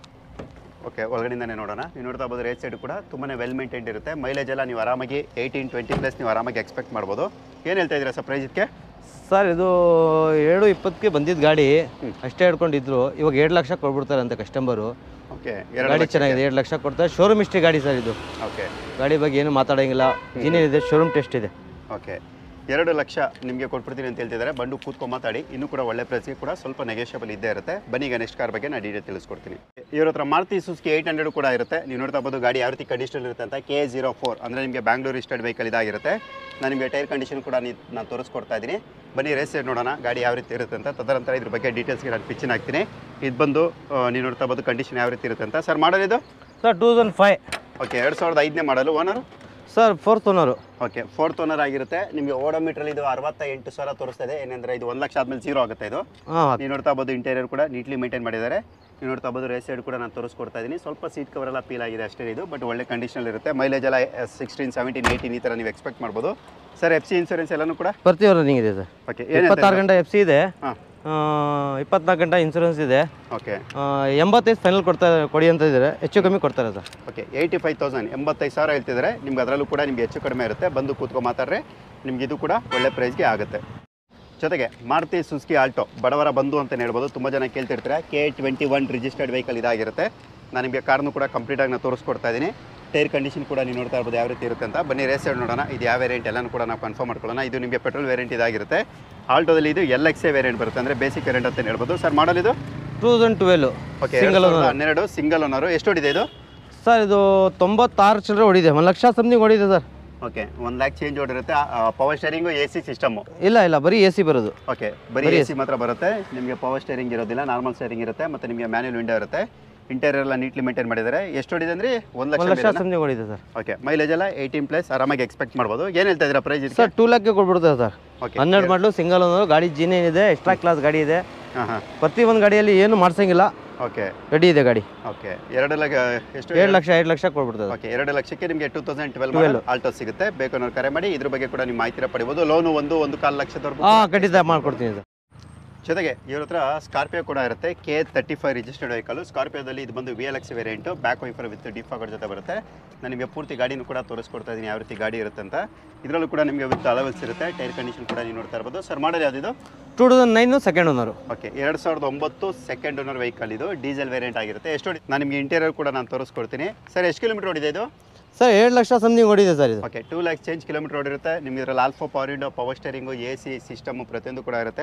ಓಕೆ ಒಳಗಡೆಯಿಂದನೇ ನೋಡೋಣ ನೀವು ನೋಡ್ತಾ ಇರ್ಬೋದು ರೇಸ್ ಸೈಡ್ ಕೂಡ ತುಂಬಾ ವೆಲ್ ಮೇಂಟೈನ್ಡ್ ಇರುತ್ತೆ ಮೈಲೇಜ್ ಎಲ್ಲ ನೀವು ಆರಾಮಾಗಿ ಏಯ್ಟೀನ್ ಟ್ವೆಂಟಿ ಪ್ಲಸ್ ನೀವು ಆರಾಮಾಗಿ ಎಕ್ಸ್ಪೆಕ್ಟ್ ಮಾಡ್ಬೋದು ಏನು ಹೇಳ್ತಾ ಇದ್ದೀರಾ ಸರ್ ಪ್ರೈಸ್ ಇದಕ್ಕೆ ಸರ್ ಇದು ಎರಡು ಇಪ್ಪತ್ತಕ್ಕೆ ಬಂದಿದ್ದ ಗಾಡಿ ಅಷ್ಟೇ ಹಿಡ್ಕೊಂಡಿದ್ರು ಇವಾಗ ಎರಡು ಲಕ್ಷ ಕೊಟ್ಬಿಡ್ತಾರೆ ಅಂತ ಕಸ್ಟಮರು ಓಕೆ ಗಾಡಿ ಎರಡು ಚೆನ್ನಾಗಿದೆ ಎರಡು ಲಕ್ಷ ಕೊಡ್ತಾರೆ ಶೋರೂಮ್ ಹಿಸ್ಟ್ರಿ ಗಾಡಿ ಸರ್ ಇದು ಓಕೆ ಗಾಡಿ ಬಗ್ಗೆ ಏನು ಮಾತಾಡೋಂಗಿಲ್ಲ ಇಂಜಿನಿಯರ್ ಇದೆ ಶೋರೂಮ್ ಟೆಸ್ಟ್ ಇದೆ ಓಕೆ ಎರಡು ಲಕ್ಷ ನಿಮಗೆ ಕೊಟ್ಬಿಡ್ತೀನಿ ಅಂತ ಹೇಳ್ತಿದ್ದಾರೆ ಬಂದು ಕೂತ್ಕೊಂಡು ಮಾತಾಡಿ ಇನ್ನೂ ಕೂಡ ಒಳ್ಳೆ ಪ್ರೈಸ್ಗೆ ಕೂಡ ಸ್ವಲ್ಪ ನೆಗೋಷಿಯಬಲ್ ಇದ್ದೇ ಇರುತ್ತೆ ಬನ್ನಿ ಈಗ ನೆಕ್ಸ್ಟ್ ಕಾರ್ ಬಗ್ಗೆ ನಾನು ಡೀಟೇಲ್ ತಿಳಿಸ್ಕೊಡ್ತೀನಿ ಇವ್ರ ಹತ್ರ ಮಾರುತಿ ಸುಸ್ಕಿ ಏಯ್ಟ್ ಹಂಡ್ರೆಡ್ ಕೂಡ ಇರುತ್ತೆ ನೀವು ನೋಡ್ತಾ ಬೋದು ಗಾಡಿ ಯಾವ ರೀತಿ ಕಂಡೀಷನ್ ಇರುತ್ತೆ ಅಂತ ಕೆ ಜೀರೋ ಫೋರ್ ಅಂದರೆ ನಿಮಗೆ ಬ್ಯಾಂಗ್ಳೂರ್ ಇಸ್ಟೆಡ್ ವೆಹಿಕಲ್ ಇದಾಗಿರುತ್ತೆ ನಾನು ನಿಮಗೆ ಟೈರ್ ಕಂಡೀಷನ್ ಕೂಡ ನೀ- ನಾನು ತೋರಿಸ್ಕೊಡ್ತಾ ಇದ್ದೀನಿ ಬನ್ನಿ ರೇಸ್ ಸೈಡ್ ನೋಡೋಣ ಗಾಡಿ ಯಾವ ರೀತಿ ಇರುತ್ತೆ ಅಂತ ತದನಂತರ ಇದ್ರ ಬಗ್ಗೆ ಡೀಟೇಲ್ಸ್ಗೆ ನಾನು ಪಿಚ್ಚಿನ ಹಾಕ್ತೀನಿ ಇದು ಬಂದು ಆ, ನೀವು ನೋಡ್ತಾ ಬೋದು ಕಂಡೀಷನ್ ಯಾವ ರೀತಿ ಇರುತ್ತೆ ಅಂತ ಸರ್ ಮಾಡೋದು ಇದು sir two thousand five okay ಎರಡು ಸಾವಿರದ ಐದನೇ model owner sir fourth owner okay fourth owner ಆಗಿರುತ್ತೆ ನಿಮಗೆ ಓಡೋಮೀಟ್ರಲ್ಲಿ ಇದು ಅರವತ್ತ ಎಂಟು ಸಾವಿರ ತೋರಿಸ್ತಾ ಇದೆ ಏನಂದ್ರೆ ಇದು ಒಂದು ಲಕ್ಷ ಆದ್ಮೇಲೆ ಜೀರೋ ಆಗುತ್ತೆ ಇದು ಹಾಂ ನೀವು ನೋಡ್ತಾ ಬೋದು ಇಂಟೀರಿಯರ್ ಕೂಡ ನೀಟ್ಲಿ ಮೇಂಟೈನ್ ಮಾಡಿದ್ದಾರೆ ನೀವು ನೋಡ್ತಾ ಬೋದು ರೇಸ್ ಸೈಡ್ ಕೂಡ ನಾನು ತೋರಿಸ್ಕೊಡ್ತಾ ಇದ್ದೀನಿ ಸ್ವಲ್ಪ ಸೀಟ್ ಕವರ್ ಎಲ್ಲ ಪೀಲ್ ಆಗಿದೆ ಅಷ್ಟೇ ಇದು ಬಟ್ ಒಳ್ಳೆ ಕಂಡೀಷನ್ ಇರುತ್ತೆ ಮೈಲೇಜ್ ಎಲ್ಲ ಸಿಕ್ಸ್ಟೀನ್ ಸೆವೆಂಟೀನ್ ಏಯ್ಟೀನ್ ಈ ಥರ ನೀವು ಎಕ್ಸ್ಪೆಕ್ಟ್ ಮಾಡ್ಬೋದು ಸರ್ ಎಫ್ ಸಿ ಇನ್ಸೂರೆನ್ಸ್ ಎಲ್ಲನೂ ಕೂಡ ಪ್ರತಿ ರನ್ನಿಂಗ್ ಇದೆ ಸರ್ ಓಕೆ ಇಪ್ಪತ್ತಾರು ಗಂಟೆ ಎಫ್ ಸಿ ಇದೆ ಹಾಂ ಇಪ್ಪತ್ನಾಲ್ಕು ಗಂಟೆ ಇನ್ಸೂರೆನ್ಸ್ ಇದೆ ಓಕೆ ಆ, ಎಂಬತ್ತೈದು ಫೈನಲ್ ಕೊಡ್ತಾರೆ ಕೊಡಿ ಅಂತ ಇದ್ದಾರೆ ಹೆಚ್ಚು ಕಮ್ಮಿ ಕೊಡ್ತಾರೆ sir okay eighty five thousand ಎಂಬತ್ತೈದು ಸಾವಿರ ಹೇಳ್ತಿದ್ದಾರೆ ನಿಮ್ಗೆ ಅದರಲ್ಲೂ ಕೂಡ ನಿಮ್ಗೆ ಹೆಚ್ಚು ಕಡಿಮೆ ಇರುತ್ತೆ ಬಂದು ಕೂತ್ಕೊಂಡು ಮಾತಾಡ್ರೆ ನಿಮ್ಗೆ ಇದು ಕೂಡ ಒಳ್ಳೆ ಪ್ರೈಸ್ಗೆ ಆಗುತ್ತೆ ಜೊತೆಗೆ ಮಾರುತಿ ಸುಸ್ಕಿ ಆಲ್ಟೋ ಬಡವರ ಬಂಧು ಅಂತ ಹೇಳ್ಬೋದು ತುಂಬ ಜನ ಕೇಳ್ತಿರ್ತಾರೆ K twenty one registered vehicle ಇದಾಗಿರುತ್ತೆ ನಾನು ನಿಮಗೆ ಕಾರ್ನು ಕೂಡ ಕಂಪ್ಲೀಟಾಗಿ ನಾನು ತೋರಿಸ್ಕೊಡ್ತಾ ಇದ್ದೀನಿ ಟೈರ್ ಕಂಡೀಷನ್ ಕೂಡ ನೀವು ನೋಡ್ತಾ ಇರ್ಬೋದು ಯಾವ ರೀತಿ ಇರುತ್ತೆ ಅಂತ ಬನ್ನಿ ರೇಸ್ ಸೈಡ್ ನೋಡೋಣ ಇದು ಯಾವ ವೇರಿಯಂಟ್ ಎಲ್ಲನೂ ಕೂಡ ನಾವು ಕನ್ಫರ್ಮ್ ಮಾಡ್ಕೊಳ್ಳೋಣ ಇದು ನಿಮಗೆ ಪೆಟ್ರೋಲ್ ವೇರಿಯಂಟ್ ಇದಾಗಿರುತ್ತೆ ಆಲ್ಟೋದಲ್ಲಿ ಇದು ಎಲ್ ಎಕ್ಸ್ ಎ ವೇರಿಯಂಟ್ ಬರುತ್ತೆ ಅಂದರೆ ಬೇಸಿಕ್ ವೇರಿಯಂಟ್ ಅಂತ ಹೇಳ್ಬೋದು ಸರ್ ಮಾಡಲ್ ಇದು two thousand twelve okay single ಹನ್ನೆರಡು ಸಿಂಗಲ್ ಓನರು ಎಷ್ಟು ಹೊಡಿದೆ ಇದು ಸರ್ ಇದು ತೊಂಬತ್ತಾರು ಚಿಲ್ಲರೆ ಹೊಡಿದೆ ಒಂದು ಲಕ್ಷ ಸಮಥಿಂಗ್ ಹೊಡಿದೆ sir okay one lakh change ಹೊಡಿರುತ್ತೆ power steering A C system ಇಲ್ಲ ಇಲ್ಲ ಬರೀ ಎ ಸಿ ಬರೋದು ಓಕೆ ಬರೀ ಎ ಸಿ ಮಾತ್ರ ಬರುತ್ತೆ ನಿಮಗೆ ಪವರ್ ಸ್ಟೇರಿಂಗ್ ಇರೋದಿಲ್ಲ ನಾರ್ಮಲ್ ಸ್ಟೇರಿಂಗ್ ಇರುತ್ತೆ ಮತ್ತು ನಿಮಗೆ ಮ್ಯಾನ್ಯಲ್ ವಿಂಡೋ ಇರುತ್ತೆ ಇಂಟೀರಿಯರ್ ಎಲ್ಲ ನೀಟ್ಲಿ ಮೇಂಟೈನ್ ಮಾಡಿದ್ದಾರೆ ಎಷ್ಟು ಹೊಡಿದೆ ಅಂದ್ರೆ ಒಂದು ಒಂದು ಲಕ್ಷ ಲಕ್ಷ ಸಮಥಿಂಗ್ ಹೊಡಿದೆ ಸರ್ ಓಕೆ ಮೈಲೇಜ್ ಎಲ್ಲ ಏಯ್ಟೀನ್ ಪ್ಲಸ್ ಆರಾಮಾಗಿ ಎಕ್ಸ್ಪೆಕ್ಟ್ ಮಾಡ್ಬೋದು ಏನು ಹೇಳ್ತಾ ಇದ್ದೀರಾ ಪ್ರೈಸ್ ಇದಕ್ಕೆ ಸರ್ ಟೂ ಲ್ಯಾಕ್ಗೆ ಕೊಟ್ಬಿಡ್ತಾರೆ ಸರ್ ಓಕೆ ಹನ್ನೆರಡು ಮಾಡಲು ಸಿಂಗಲ್ ಒಂದು ಗಾಡಿ ಜೀನೇನ್ ಇದೆ ಎಕ್ಸ್ಟ್ರಾ ಕ್ಲಾಸ್ ಗಾಡಿ ಇದೆ ಹಾಂ ಹಾಂ ಪ್ರತಿ ಒಂದು ಗಾಡಿಯಲ್ಲಿ ಏನು ಮಾಡ್ಸಂಗಿಲ್ಲ ಓಕೆ ರೆಡಿ ಇದೆ ಗಾಡಿ ಓಕೆ ಎರಡು ಲಕ್ಷ ಎಷ್ಟು ಎರಡು ಲಕ್ಷ ಎರಡು ಲಕ್ಷ ಕೊಟ್ಬಿಡ್ತದೆ ಓಕೆ ಎರಡು ಲಕ್ಷಕ್ಕೆ ನಿಮಗೆ ಟೂ ತೌಸಂಡ್ ಟ್ವೆಲ್ ಆಲ್ಟೋ ಸಿಗುತ್ತೆ ಬೇಕು ಅನ್ನೋರು ಕರೆ ಮಾಡಿ ಇದ್ರ ಬಗ್ಗೆ ಕೂಡ ನಿಮ್ಮ ಮಾಹಿತಿ ಪಡಿಬೋದು ಲೋನು ಒಂದು ಒಂದು ಕಾಲು ಲಕ್ಷದವರೆಗೂ ಹಾಂ ಖಂಡಿತ ಮಾಡ್ಕೊಡ್ತೀನಿ ಸರ್ ಜೊತೆಗೆ ಇವ್ರ ಹತ್ರ ಸ್ಕಾರ್ಪಿಯೋ ಕೂಡ ಇರುತ್ತೆ K thirty five registered vehicle ಸ್ಕಾರ್ಪಿಯೋದಲ್ಲಿ ಇದು ಬಂದು V L X variant back wiper with defogger ಜೊತೆ ಬರುತ್ತೆ ನಾನು ನಿಮಗೆ ಪೂರ್ತಿ ಗಾಡಿನೂ ಕೂಡ ತೋರಿಸ್ಕೊಡ್ತಾ ಇದ್ದೀನಿ ಯಾವ ರೀತಿ ಗಾಡಿ ಇರುತ್ತೆ ಅಂತ ಇದರಲ್ಲೂ ಕೂಡ ನಿಮಗೆ ವಿತ್ ಅಲವೆಲ್ಸ್ ಇರುತ್ತೆ ಟೈರ್ ಕಂಡೀಷನ್ ಕೂಡ ನೀವು ನೋಡ್ತಾ ಇರ್ಬೋದು ಸರ್ ಮಾಡಲ್ ಯಾವ್ದಿದು two thousand nine second owner okay ಎರಡು ಸಾವಿರದ ಒಂಬತ್ತು ಸೆಕೆಂಡ್ ಓನರ್ ವೆಹಿಕಲ್ ಇದು ಡೀಸೆಲ್ ವೇರಿಯಂಟ್ ಆಗಿರುತ್ತೆ ಎಷ್ಟು ಹೊಡಿ- ನಾನು ನಿಮಗೆ ಇಂಟೀರಿಯರ್ ಕೂಡ ನಾನು ತೋರಿಸ್ಕೊಡ್ತೀನಿ ಸರ್ ಎಷ್ಟು ಕಿಲೋಮೀಟರ್ ಓಡಿದೆ ಇದು ಸರ್ ಎರಡು ಲಕ್ಷ ಸಮಥಿಂಗ್ ಹೊಡಿದೆ ಸರ್ ಇದು okay two lakhs change kilometre ಓಡಿರುತ್ತೆ ನಿಮಗೆ ಇದರಲ್ಲಿ all four power window power steering A C system ಪ್ರತಿಯೊಂದು ಕೂಡ ಇರುತ್ತೆ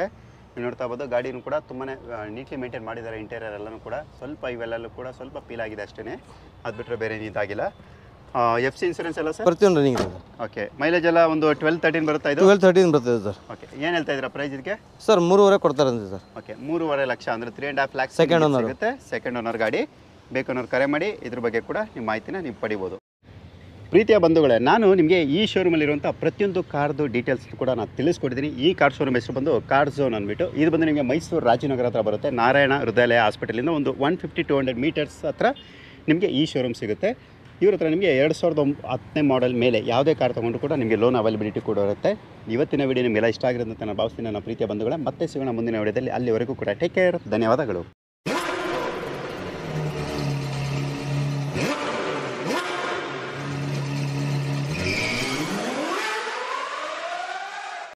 ನೀವು ನೋಡ್ತಾ ಇರ್ಬೋದು ಗಾಡಿನೂ ಕೂಡ ತುಂಬಾ ನೀಟ್ಲಿ ಮೇಂಟೈನ್ ಮಾಡಿದ್ದಾರೆ ಇಂಟೀರಿಯರ್ ಎಲ್ಲನೂ ಕೂಡ ಸ್ವಲ್ಪ ಇವೆಲ್ಲಲ್ಲೂ ಕೂಡ ಸ್ವಲ್ಪ ಪೀಲ್ ಆಗಿದೆ ಅಷ್ಟೇ ಅದು ಬಿಟ್ಟರೆ ಬೇರೆ ಇದಾಗಿಲ್ಲ ಎಫ್ ಸಿ ಇನ್ಸೂರೆನ್ಸ್ ಎಲ್ಲ ಸರ್ ಪ್ರತಿಯೊಂದು ರನ್ನಿಂಗ್ ಇದೆ ಸರ್ ಓಕೆ ಮೈಲೇಜ್ ಎಲ್ಲ ಒಂದು ಟ್ವೆಲ್ ತರ್ಟೀನ್ ಬರುತ್ತಾ ಇದು ಟ್ವೆಲ್ ತರ್ಟೀನ್ ಬರ್ತದೆ ಸರ್ ಓಕೆ ಏನು ಹೇಳ್ತಾ ಇದ್ದೀರಾ ಪ್ರೈಸ್ ಇದಕ್ಕೆ ಸರ್ ಮೂರುವರೆ ಕೊಡ್ತಾರಂತೆ ಸರ್ ಓಕೆ ಮೂರುವರೆ ಲಕ್ಷ ಅಂದರೆ three and half lakhs Second owner. ಸಿಗುತ್ತೆ ಸೆಕೆಂಡ್ ಓನರ್ ಗಾಡಿ ಬೇಕನ್ನೋರು ಕರೆ ಮಾಡಿ ಇದ್ರ ಬಗ್ಗೆ ಕೂಡ ನಿಮ್ಮ ಮಾಹಿತಿನ ನೀವು ಪಡಿಬೋದು ಪ್ರೀತಿಯ ಬಂಧುಗಳೇ ನಾನು ನಿಮಗೆ ಈ ಶೋರೂಮಲ್ಲಿರುವಂಥ ಪ್ರತಿಯೊಂದು ಕಾರ್ದು ಡೀಟೇಲ್ಸ್ ಕೂಡ ನಾನು ತಿಳಿಸ್ಕೊಟ್ಟಿದ್ದೀನಿ ಈ ಕಾರ್ ಶೋರೂಮ್ ಹೆಸರು ಬಂದು ಕಾರ್ ಝೋನ್ ಅಂದ್ಬಿಟ್ಟು ಇದು ಬಂದು ನಿಮಗೆ ಮೈಸೂರು ರಾಜನಗರ ಹತ್ರ ಬರುತ್ತೆ ನಾರಾಯಣ ಹೃದಯಾಲಯ ಹಾಸ್ಪಿಟಲಿಂದ ಒಂದು one fifty two hundred metres ಹತ್ರ ನಿಮಗೆ ಈ ಶೋರೂಮ್ ಸಿಗುತ್ತೆ ಇವ್ರ ಹತ್ರ ನಿಮಗೆ ಎರಡು ಸಾವಿರದ ಒಂಬ ಹತ್ತನೇ ಮಾಡೆಲ್ ಮೇಲೆ ಯಾವುದೇ ಕಾರ್ ತೊಗೊಂಡು ಕೂಡ ನಿಮಗೆ ಲೋನ್ ಅವೈಲಬಿಲಿಟಿ ಕೂಡ ಇರುತ್ತೆ ಇವತ್ತಿನ ವಿಡಿಯೋ ನಿಮಗೆಲ್ಲ ಇಷ್ಟ ಆಗಿರೋದಂತ ನಾನು ಭಾವಿಸ್ತೀನಿ ನನ್ನ ಪ್ರೀತಿಯ ಬಂಧುಗಳೇ ಮತ್ತೆ ಸಿಗೋಣ ಮುಂದಿನ ವಿಡಿಯೋದಲ್ಲಿ ಅಲ್ಲಿವರೆಗೂ ಕೂಡ ಟೇಕ್ ಕೇರ್ ಧನ್ಯವಾದಗಳು